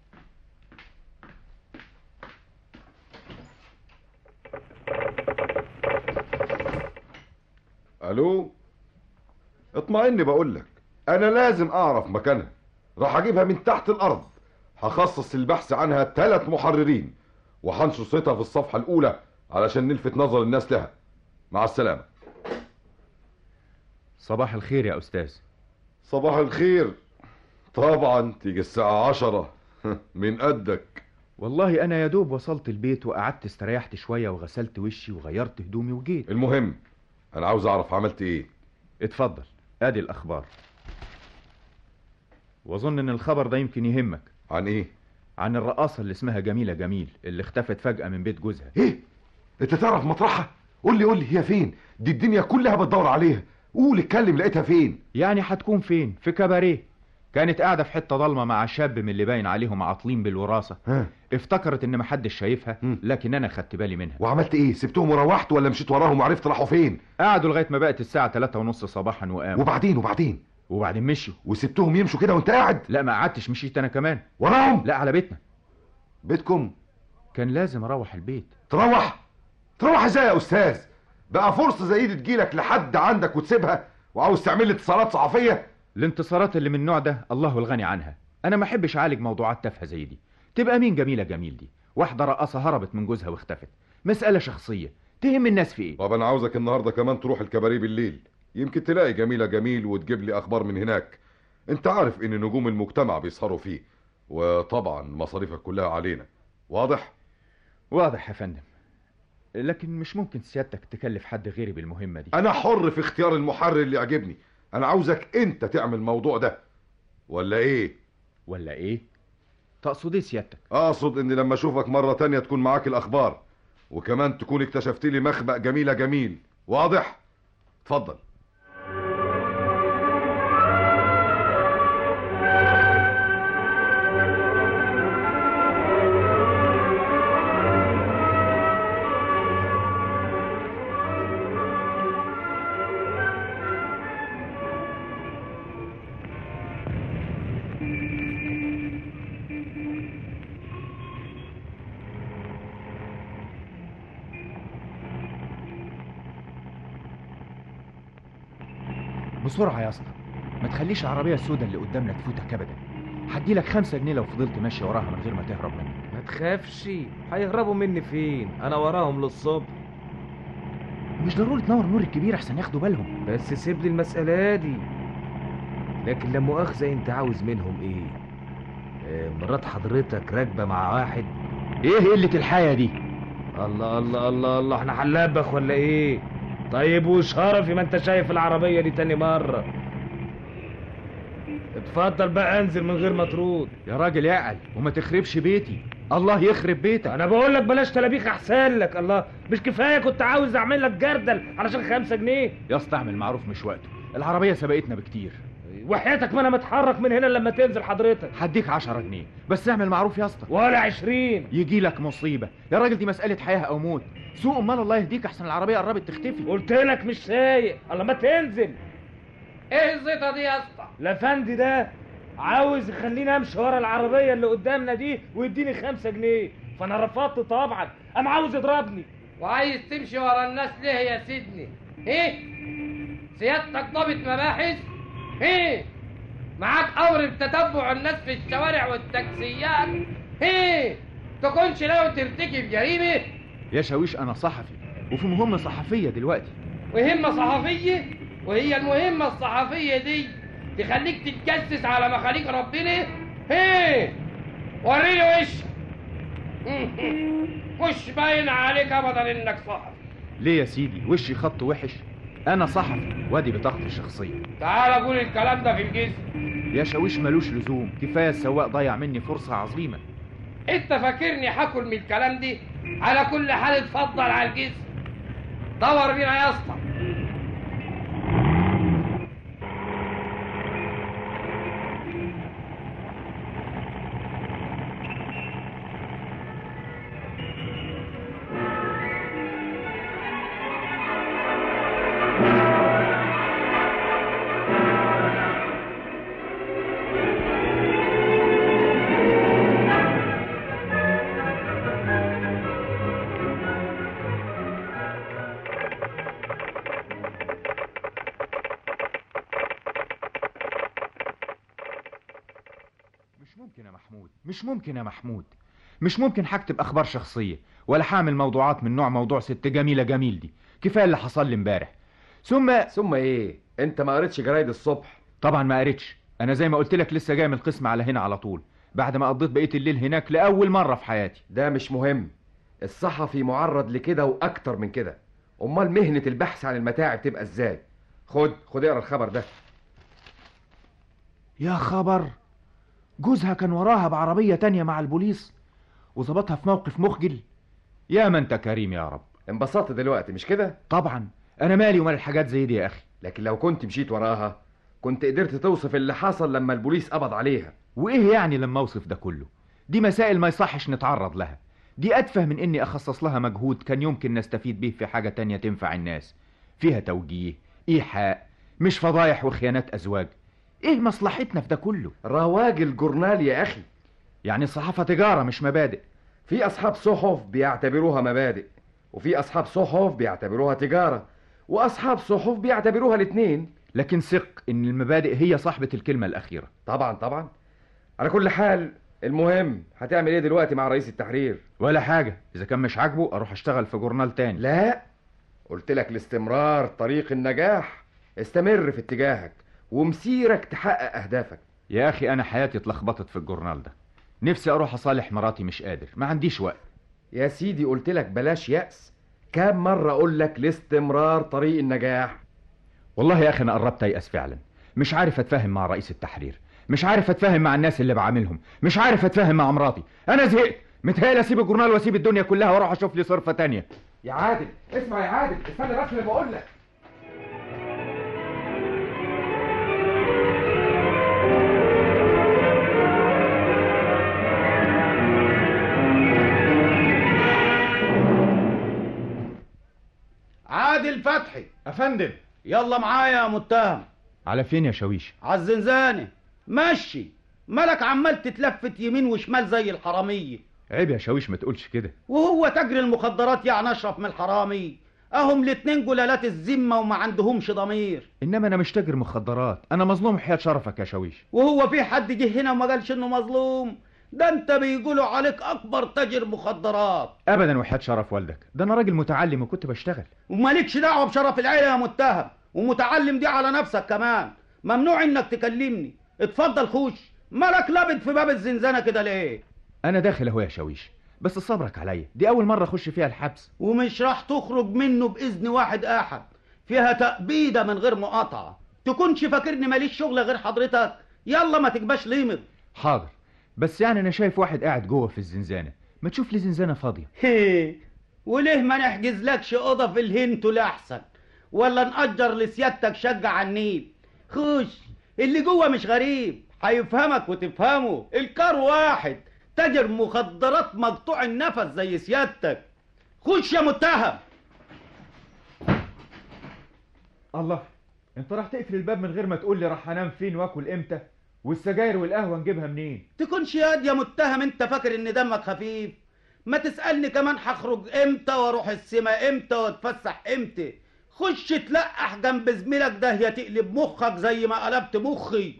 الو اطمئن بقول لك انا لازم اعرف مكانها راح اجيبها من تحت الارض هخصص البحث عنها ثلاث محررين وهنشر صيتها في الصفحه الاولى علشان نلفت نظر الناس لها مع السلامه صباح الخير يا استاذ صباح الخير طبعا تيجي الساعه عشرة من قدك والله انا يا دوب وصلت البيت وقعدت استريحت شويه وغسلت وشي وغيرت هدومي وجيت المهم انا عاوز اعرف عملت ايه اتفضل ادي الاخبار واظن ان الخبر ده يمكن يهمك عن ايه عن الرقاصه اللي اسمها جميله جميل اللي اختفت فجاه من بيت جوزها ايه انت تعرف مطرحها قول لي قول لي هي فين دي الدنيا كلها بتدور عليها قول اتكلم لقيتها فين يعني هتكون فين في كباريه كانت قاعده في حته ضلمه مع شاب من اللي باين عليهم عاطلين بالوراثه ها. افتكرت ان محدش شايفها مم. لكن انا خدت بالي منها وعملت ايه سبتهم وروحت ولا مشيت وراهم وعرفت راحوا فين قعدوا لغايه ما بقت الساعه 3 ونص صباحا وقاموا وبعدين وبعدين وبعدين مشوا وسبتهم يمشوا كده وانت قاعد لا ما قعدتش مشيت انا كمان وراهم لا على بيتنا بيتكم كان لازم اروح البيت تروح تروح ازاي يا استاذ بقى فرصه زي دي تجيلك لحد عندك وتسيبها وعاوز تعمل لي اتصالات صحفيه الانتصارات اللي من النوع ده الله الغني عنها انا ما احبش اعالج موضوعات تافهه زي دي تبقى مين جميله جميل دي واحده رقاصه هربت من جوزها واختفت مساله شخصيه تهم الناس في ايه طب انا عاوزك النهارده كمان تروح الكباريه بالليل يمكن تلاقي جميله جميل وتجيب لي اخبار من هناك انت عارف ان نجوم المجتمع بيسهروا فيه وطبعا مصاريفك كلها علينا واضح واضح يا فندم لكن مش ممكن سيادتك تكلف حد غيري بالمهمه دي انا حر في اختيار المحرر اللي يعجبني انا عاوزك انت تعمل الموضوع ده ولا ايه ولا ايه تقصد ايه سيادتك اقصد ان لما اشوفك مرة تانية تكون معاك الاخبار وكمان تكون اكتشفت لي مخبأ جميلة جميل واضح اتفضل بسرعة يا اسطى ما تخليش العربية السوداء اللي قدامنا تفوتك ابدا هدي لك خمسة جنيه لو فضلت ماشي وراها من غير ما تهرب مني ما تخافش هيهربوا مني فين انا وراهم للصبح مش ضروري تنور نور الكبير احسن ياخدوا بالهم بس سيب لي المسألة دي لكن لا مؤاخذة انت عاوز منهم ايه آه، مرات حضرتك راكبة مع واحد ايه قلة الحياة دي الله الله الله الله احنا هنلبخ ولا ايه طيب وشرفي ما انت شايف العربية دي تاني مرة اتفضل بقى انزل من غير ما ترود يا راجل اعقل وما تخربش بيتي الله يخرب بيتك انا بقول لك بلاش تلابيخ احسن لك الله مش كفايه كنت عاوز اعمل لك جردل علشان خمسة جنيه يا اسطى اعمل معروف مش وقته العربية سبقتنا بكتير وحياتك ما انا متحرك من هنا لما تنزل حضرتك هديك عشرة جنيه بس اعمل معروف يا اسطى ولا عشرين يجي لك مصيبة يا راجل دي مسألة حياة او موت سوق امال الله يهديك احسن العربية قربت تختفي قلت لك مش سايق الله ما تنزل ايه الزيطه دي يا اسطى الافندي ده عاوز يخليني امشي ورا العربيه اللي قدامنا دي ويديني خمسة جنيه فانا رفضت طبعا قام عاوز يضربني وعايز تمشي ورا الناس ليه يا سيدني ايه سيادتك ضابط مباحث ايه معاك امر بتتبع الناس في الشوارع والتاكسيات ايه تكونش ناوي ترتكب جريمه يا شاويش انا صحفي وفي مهمة صحفية دلوقتي مهمة صحفية وهي المهمة الصحفية دي تخليك تتجسس على مخاليق ربنا ايه وريني وشك مش باين عليك ابدا انك صحفي ليه يا سيدي وشي خط وحش انا صحفي وادي بطاقتي الشخصية تعال قول الكلام ده في الجسم يا شاويش ملوش لزوم كفاية السواق ضيع مني فرصة عظيمة انت فاكرني هاكل من الكلام دي على كل حال اتفضل على الجسم دور بينا يا اسطى مش ممكن يا محمود مش ممكن يا محمود مش ممكن هكتب اخبار شخصيه ولا هعمل موضوعات من نوع موضوع ست جميله جميل دي كفايه اللي حصل لي امبارح ثم ثم ايه انت ما قريتش جرايد الصبح طبعا ما قريتش انا زي ما قلت لك لسه جاي من القسم على هنا على طول بعد ما قضيت بقيه الليل هناك لاول مره في حياتي ده مش مهم الصحفي معرض لكده واكتر من كده امال مهنه البحث عن المتاعب تبقى ازاي خد خد اقرا الخبر ده يا خبر جوزها كان وراها بعربيه تانية مع البوليس وظبطها في موقف مخجل يا ما انت كريم يا رب انبسطت دلوقتي مش كده طبعا انا مالي ومال الحاجات زي دي يا اخي لكن لو كنت مشيت وراها كنت قدرت توصف اللي حصل لما البوليس قبض عليها وايه يعني لما اوصف ده كله دي مسائل ما يصحش نتعرض لها دي اتفه من اني اخصص لها مجهود كان يمكن نستفيد به في حاجه تانية تنفع الناس فيها توجيه ايحاء مش فضايح وخيانات ازواج ايه مصلحتنا في ده كله رواج الجورنال يا اخي يعني الصحافه تجاره مش مبادئ في اصحاب صحف بيعتبروها مبادئ وفي اصحاب صحف بيعتبروها تجاره واصحاب صحف بيعتبروها الاثنين لكن ثق ان المبادئ هي صاحبه الكلمه الاخيره طبعا طبعا على كل حال المهم هتعمل ايه دلوقتي مع رئيس التحرير ولا حاجه اذا كان مش عاجبه اروح اشتغل في جورنال تاني لا قلت لك الاستمرار طريق النجاح استمر في اتجاهك ومسيرك تحقق اهدافك يا اخي انا حياتي اتلخبطت في الجورنال ده نفسي اروح اصالح مراتي مش قادر ما عنديش وقت يا سيدي قلت لك بلاش يأس كام مرة اقول لك الاستمرار طريق النجاح والله يا اخي انا قربت ايأس فعلا مش عارف اتفاهم مع رئيس التحرير مش عارف اتفاهم مع الناس اللي بعاملهم مش عارف اتفاهم مع مراتي انا زهقت متهيألي اسيب الجورنال واسيب الدنيا كلها واروح اشوف لي صرفة تانية يا عادل اسمع يا عادل استنى بس اللي بقول لك عادل فتحي افندم يلا معايا يا متهم على فين يا شاويش على الزنزانة مشي مالك عمال تتلفت يمين وشمال زي الحرامية عيب يا شاويش ما تقولش كده وهو تاجر المخدرات يعني اشرف من الحرامي اهم الاتنين جلالات الذمة وما عندهمش ضمير انما انا مش تاجر مخدرات انا مظلوم حياة شرفك يا شاويش وهو في حد جه هنا وما قالش انه مظلوم ده انت بيقولوا عليك اكبر تاجر مخدرات ابدا وحياة شرف والدك ده انا راجل متعلم وكنت بشتغل ومالكش دعوة بشرف العيلة يا متهم ومتعلم دي على نفسك كمان ممنوع انك تكلمني اتفضل خوش مالك لابد في باب الزنزانة كده ليه انا داخل اهو يا شاويش بس صبرك عليا دي اول مرة اخش فيها الحبس ومش راح تخرج منه باذن واحد احد فيها تأبيدة من غير مقاطعة تكونش فاكرني ماليش شغل غير حضرتك يلا ما تكباش ليمض حاضر بس يعني انا شايف واحد قاعد جوه في الزنزانة ما تشوف لي زنزانة فاضية هي وليه ما نحجز لكش اوضه في الهنتو لاحسن ولا نأجر لسيادتك شقة على النيل خش اللي جوه مش غريب هيفهمك وتفهمه الكار واحد تاجر مخدرات مقطوع النفس زي سيادتك خش يا متهم الله انت راح تقفل الباب من غير ما تقول لي راح انام فين واكل امتى والسجاير والقهوة نجيبها منين تكونش ياد يا متهم انت فاكر ان دمك خفيف ما تسألني كمان هخرج امتى واروح السما امتى واتفسح امتى خش تلقح جنب زميلك ده يا تقلب مخك زي ما قلبت مخي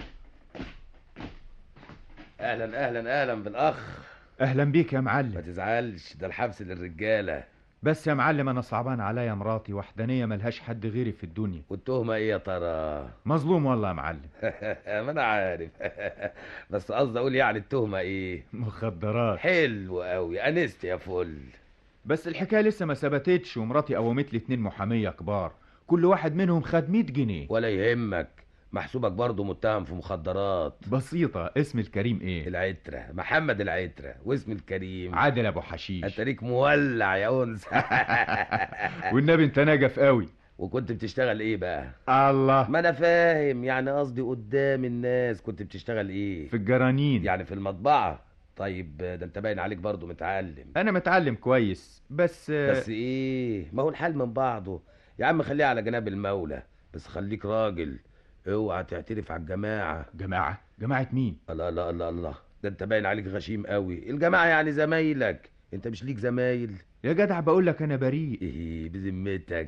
اهلا اهلا اهلا بالاخ اهلا بيك يا معلم ما تزعلش ده الحبس للرجاله بس يا معلم انا صعبان عليا مراتي وحدانية ملهاش حد غيري في الدنيا والتهمه ايه يا ترى مظلوم والله يا معلم ما انا عارف بس قصدي اقول يعني التهمه ايه مخدرات حلو قوي انست يا فل بس الحكايه لسه ما ثبتتش ومراتي قومت لي اتنين محاميه كبار كل واحد منهم خد 100 جنيه ولا يهمك محسوبك برضه متهم في مخدرات بسيطة اسم الكريم ايه العترة محمد العترة واسم الكريم عادل ابو حشيش انت ليك مولع يا انس والنبي انت نجف قوي وكنت بتشتغل ايه بقى الله ما انا فاهم يعني قصدي قدام الناس كنت بتشتغل ايه في الجرانين يعني في المطبعة طيب ده انت باين عليك برضه متعلم انا متعلم كويس بس بس ايه ما هو الحال من بعضه يا عم خليها على جناب المولى بس خليك راجل اوعى تعترف على الجماعة جماعة جماعة مين الله الله الله الله ده انت باين عليك غشيم قوي الجماعة يعني زمايلك انت مش ليك زمايل يا جدع بقول لك انا بريء ايه بذمتك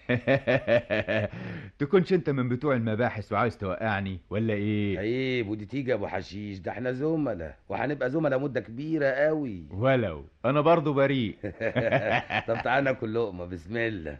تكونش انت من بتوع المباحث وعايز توقعني ولا ايه عيب ودي تيجي يا ابو حشيش ده احنا زملاء وهنبقى زملاء مدة كبيرة قوي ولو انا برضو بريء طب تعالى ناكل لقمة بسم الله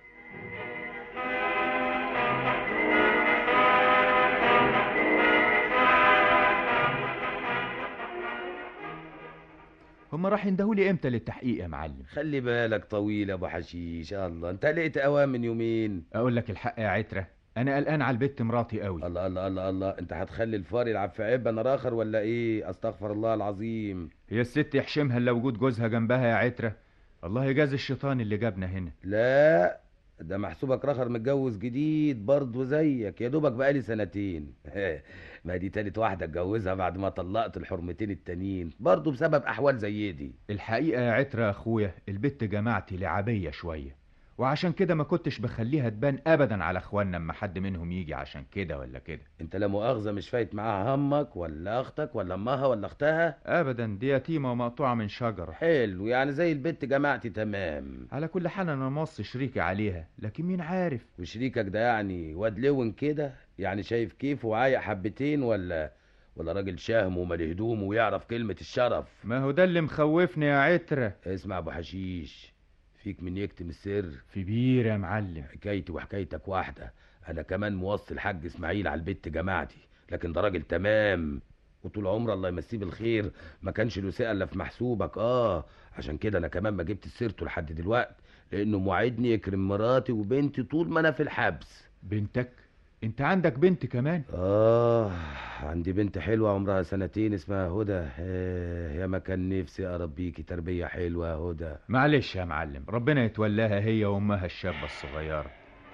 هما راح يندهولي امتى للتحقيق يا معلم خلي بالك طويل يا ابو حشيش الله انت لقيت اوام من يومين اقول لك الحق يا عترة انا قلقان على البت مراتي قوي الله الله الله الله انت هتخلي الفار يلعب في عيب انا اخر ولا ايه استغفر الله العظيم هي الست يحشمها الا وجود جوزها جنبها يا عترة الله يجازي الشيطان اللي جابنا هنا لا ده محسوبك رخر متجوز جديد برضه زيك يا دوبك بقالي سنتين ما دي تالت واحدة اتجوزها بعد ما طلقت الحرمتين التانيين برضه بسبب أحوال زي دي الحقيقة يا عترة أخويا البت جماعتي لعبية شوية وعشان كده ما كنتش بخليها تبان أبدا على أخواننا أما حد منهم يجي عشان كده ولا كده انت لا مؤاخذة مش فايت معاها همك ولا أختك ولا أمها ولا أختها أبدا دي يتيمة ومقطوعة من شجرة حلو يعني زي البت جماعتي تمام على كل حال أنا موصي شريكي عليها لكن مين عارف وشريكك ده يعني واد لون كده يعني شايف كيف وعايق حبتين ولا ولا راجل شهم ومالي هدوم ويعرف كلمة الشرف ما هو ده اللي مخوفني يا عترة اسمع ابو حشيش فيك من يكتم السر في بير يا معلم حكايتي وحكايتك واحدة انا كمان موصي الحاج اسماعيل على البت جماعتي لكن ده راجل تمام وطول عمره الله يمسيه بالخير ما كانش له ثقه الا في محسوبك اه عشان كده انا كمان ما جبت سيرته لحد دلوقتي لانه موعدني يكرم مراتي وبنتي طول ما انا في الحبس بنتك انت عندك بنت كمان اه عندي بنت حلوة عمرها سنتين اسمها هدى آه، يا ما كان نفسي اربيكي تربية حلوة يا هدى معلش يا معلم ربنا يتولاها هي وامها الشابة الصغيرة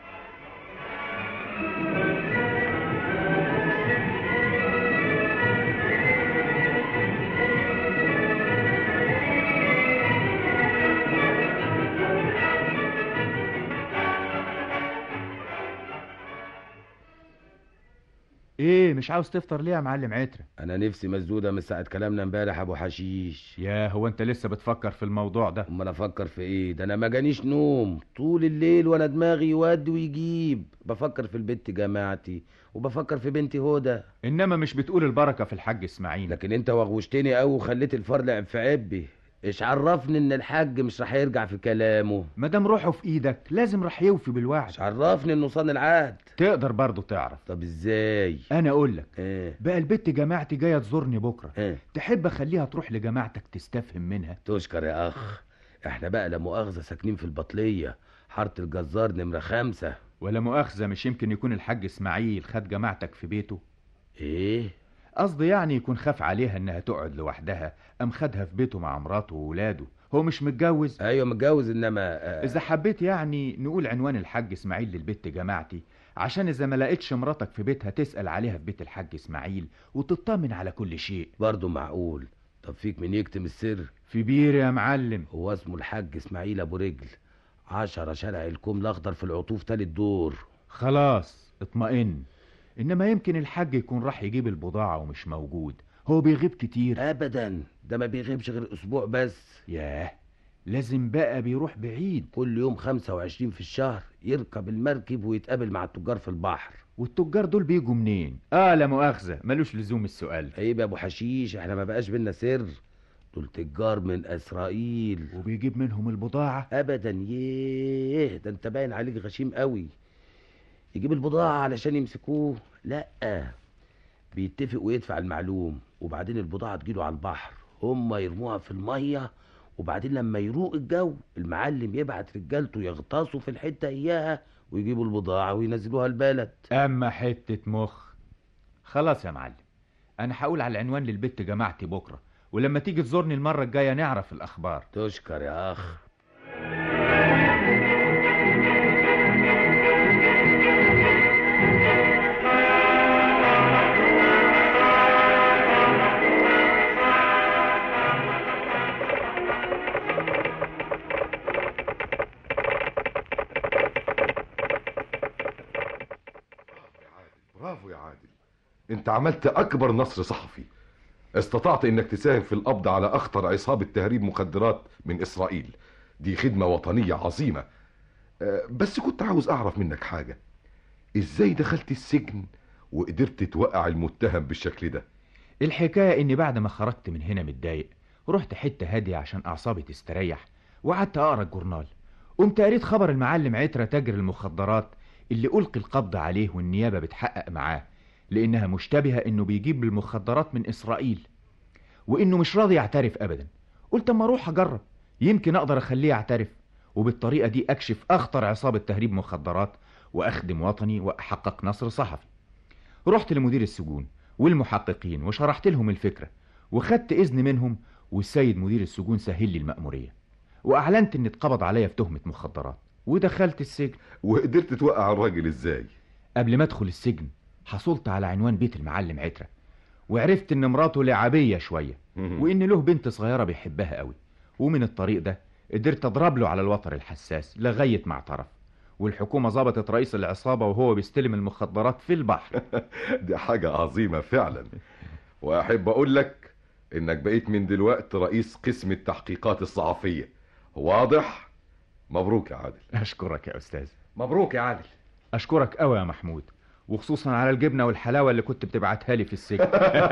ايه مش عاوز تفطر ليه يا معلم عترة انا نفسي مسدودة من ساعة كلامنا امبارح ابو حشيش يا هو انت لسه بتفكر في الموضوع ده امال افكر في ايه ده انا ما جانيش نوم طول الليل وانا دماغي يودي ويجيب بفكر في البت جماعتي وبفكر في بنتي هدى انما مش بتقول البركة في الحاج اسماعيل لكن انت وغوشتني قوي وخليت الفار لعب في عبي ايش عرفني ان الحاج مش راح يرجع في كلامه ما دام روحه في ايدك لازم راح يوفي بالوعد مش عرفني انه صان العهد تقدر برضه تعرف طب ازاي انا اقول لك ايه بقى البت جماعتي جايه تزورني بكره ايه تحب اخليها تروح لجماعتك تستفهم منها تشكر يا اخ احنا بقى لا مؤاخذة ساكنين في البطلية حارة الجزار نمرة خمسة ولا مؤاخذة مش يمكن يكون الحاج اسماعيل خد جماعتك في بيته ايه قصدي يعني يكون خاف عليها انها تقعد لوحدها ام خدها في بيته مع مراته وولاده هو مش متجوز ايوه متجوز انما آه، اذا حبيت يعني نقول عنوان الحاج اسماعيل للبت جماعتي عشان اذا ما لقيتش مراتك في بيتها تسأل عليها في بيت الحاج اسماعيل وتطمن على كل شيء برضه معقول طب فيك من يكتم السر في بير يا معلم هو اسمه الحاج اسماعيل ابو رجل عشرة شارع الكوم الاخضر في العطوف تالت دور خلاص اطمئن انما يمكن الحاج يكون راح يجيب البضاعة ومش موجود هو بيغيب كتير ابدا ده ما بيغيبش غير اسبوع بس ياه لازم بقى بيروح بعيد كل يوم 25 في الشهر يركب المركب ويتقابل مع التجار في البحر والتجار دول بيجوا منين اه لا مؤاخذة ملوش لزوم السؤال عيب يا ابو حشيش احنا ما بقاش بينا سر دول تجار من اسرائيل وبيجيب منهم البضاعة ابدا ياه ده انت باين عليك غشيم قوي يجيب البضاعة علشان يمسكوه لا بيتفق ويدفع المعلوم وبعدين البضاعة تجيله على البحر هما يرموها في المية وبعدين لما يروق الجو المعلم يبعت رجالته يغطسوا في الحتة اياها ويجيبوا البضاعة وينزلوها البلد اما حتة مخ خلاص يا معلم انا هقول على العنوان للبت جماعتي بكرة ولما تيجي تزورني المرة الجاية نعرف الاخبار تشكر يا اخ برافو يا عادل انت عملت اكبر نصر صحفي استطعت انك تساهم في القبض على اخطر عصابة تهريب مخدرات من اسرائيل دي خدمة وطنية عظيمة أه، بس كنت عاوز اعرف منك حاجة ازاي دخلت السجن وقدرت توقع المتهم بالشكل ده الحكاية اني بعد ما خرجت من هنا متضايق رحت حتة هادية عشان اعصابي تستريح وقعدت اقرا الجورنال قمت قريت خبر المعلم عترة تاجر المخدرات اللي ألقي القبض عليه والنيابة بتحقق معاه لأنها مشتبهة إنه بيجيب المخدرات من إسرائيل وإنه مش راضي يعترف أبدا قلت أما أروح أجرب يمكن أقدر أخليه يعترف وبالطريقة دي أكشف أخطر عصابة تهريب مخدرات وأخدم وطني وأحقق نصر صحفي رحت لمدير السجون والمحققين وشرحت لهم الفكرة وخدت إذن منهم والسيد مدير السجون سهل لي المأمورية وأعلنت إن اتقبض عليا في تهمة مخدرات ودخلت السجن وقدرت توقع الراجل ازاي قبل ما ادخل السجن حصلت على عنوان بيت المعلم عترة وعرفت ان مراته لعبية شوية وان له بنت صغيرة بيحبها قوي ومن الطريق ده قدرت اضرب له على الوتر الحساس لغاية ما اعترف والحكومة ظبطت رئيس العصابة وهو بيستلم المخدرات في البحر دي حاجة عظيمة فعلا واحب اقول لك انك بقيت من دلوقت رئيس قسم التحقيقات الصحفية واضح مبروك يا عادل اشكرك يا استاذ مبروك يا عادل اشكرك قوي يا محمود وخصوصا على الجبنة والحلاوة اللي كنت بتبعتها لي في السجن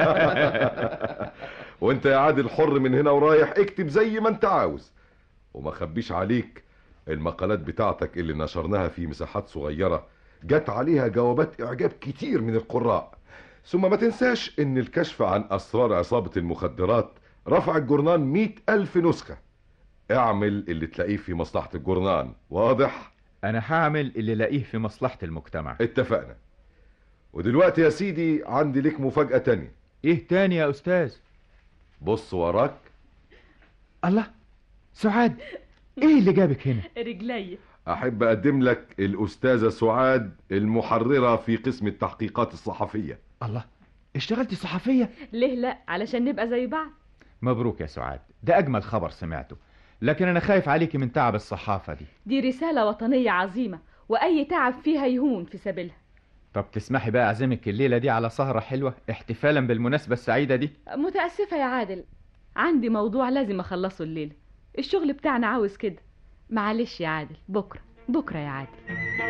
وانت يا عادل حر من هنا ورايح اكتب زي ما انت عاوز وما خبيش عليك المقالات بتاعتك اللي نشرناها في مساحات صغيرة جت عليها جوابات اعجاب كتير من القراء ثم ما تنساش ان الكشف عن اسرار عصابة المخدرات رفع الجورنان مئة الف نسخة اعمل اللي تلاقيه في مصلحة الجورنان واضح انا هعمل اللي لاقيه في مصلحة المجتمع اتفقنا ودلوقتي يا سيدي عندي لك مفاجأة تانية ايه تاني يا استاذ بص وراك الله سعاد ايه اللي جابك هنا رجلي احب اقدم لك الاستاذة سعاد المحررة في قسم التحقيقات الصحفية الله اشتغلتي صحفية ليه لا علشان نبقى زي بعض مبروك يا سعاد ده اجمل خبر سمعته لكن انا خايف عليكي من تعب الصحافة دي دي رسالة وطنية عظيمة وأي تعب فيها يهون في سبيلها طب تسمحي بقى اعزمك الليلة دي على سهرة حلوة احتفالا بالمناسبة السعيدة دي متأسفة يا عادل عندي موضوع لازم أخلصه الليلة الشغل بتاعنا عاوز كده معلش يا عادل بكرة بكرة يا عادل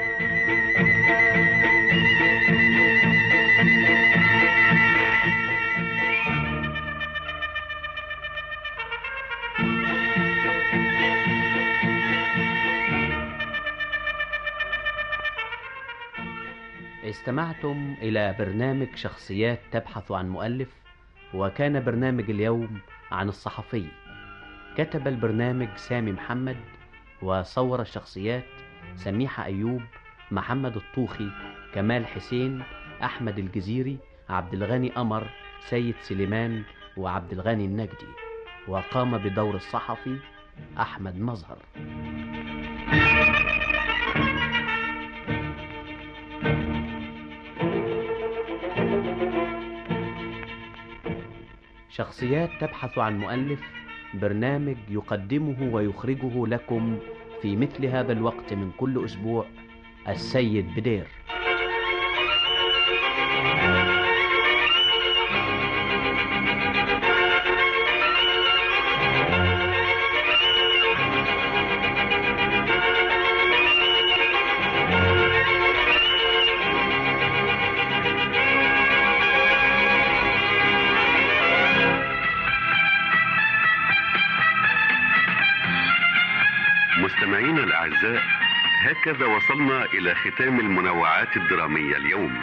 استمعتم إلى برنامج شخصيات تبحث عن مؤلف وكان برنامج اليوم عن الصحفي كتب البرنامج سامي محمد وصور الشخصيات سميحة أيوب محمد الطوخي كمال حسين أحمد الجزيري عبد الغني قمر سيد سليمان وعبد الغني النجدي وقام بدور الصحفي أحمد مظهر شخصيات تبحث عن مؤلف برنامج يقدمه ويخرجه لكم في مثل هذا الوقت من كل أسبوع السيد بدير مستمعينا الأعزاء هكذا وصلنا إلى ختام المنوعات الدرامية اليوم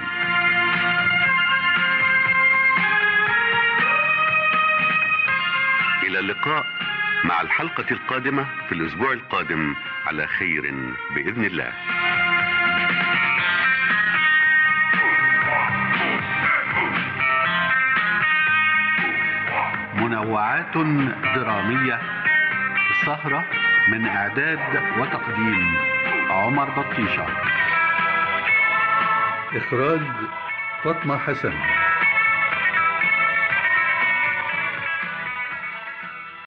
إلى اللقاء مع الحلقة القادمة في الأسبوع القادم على خير بإذن الله منوعات درامية السهرة من إعداد وتقديم عمر بطيشة إخراج فاطمة حسن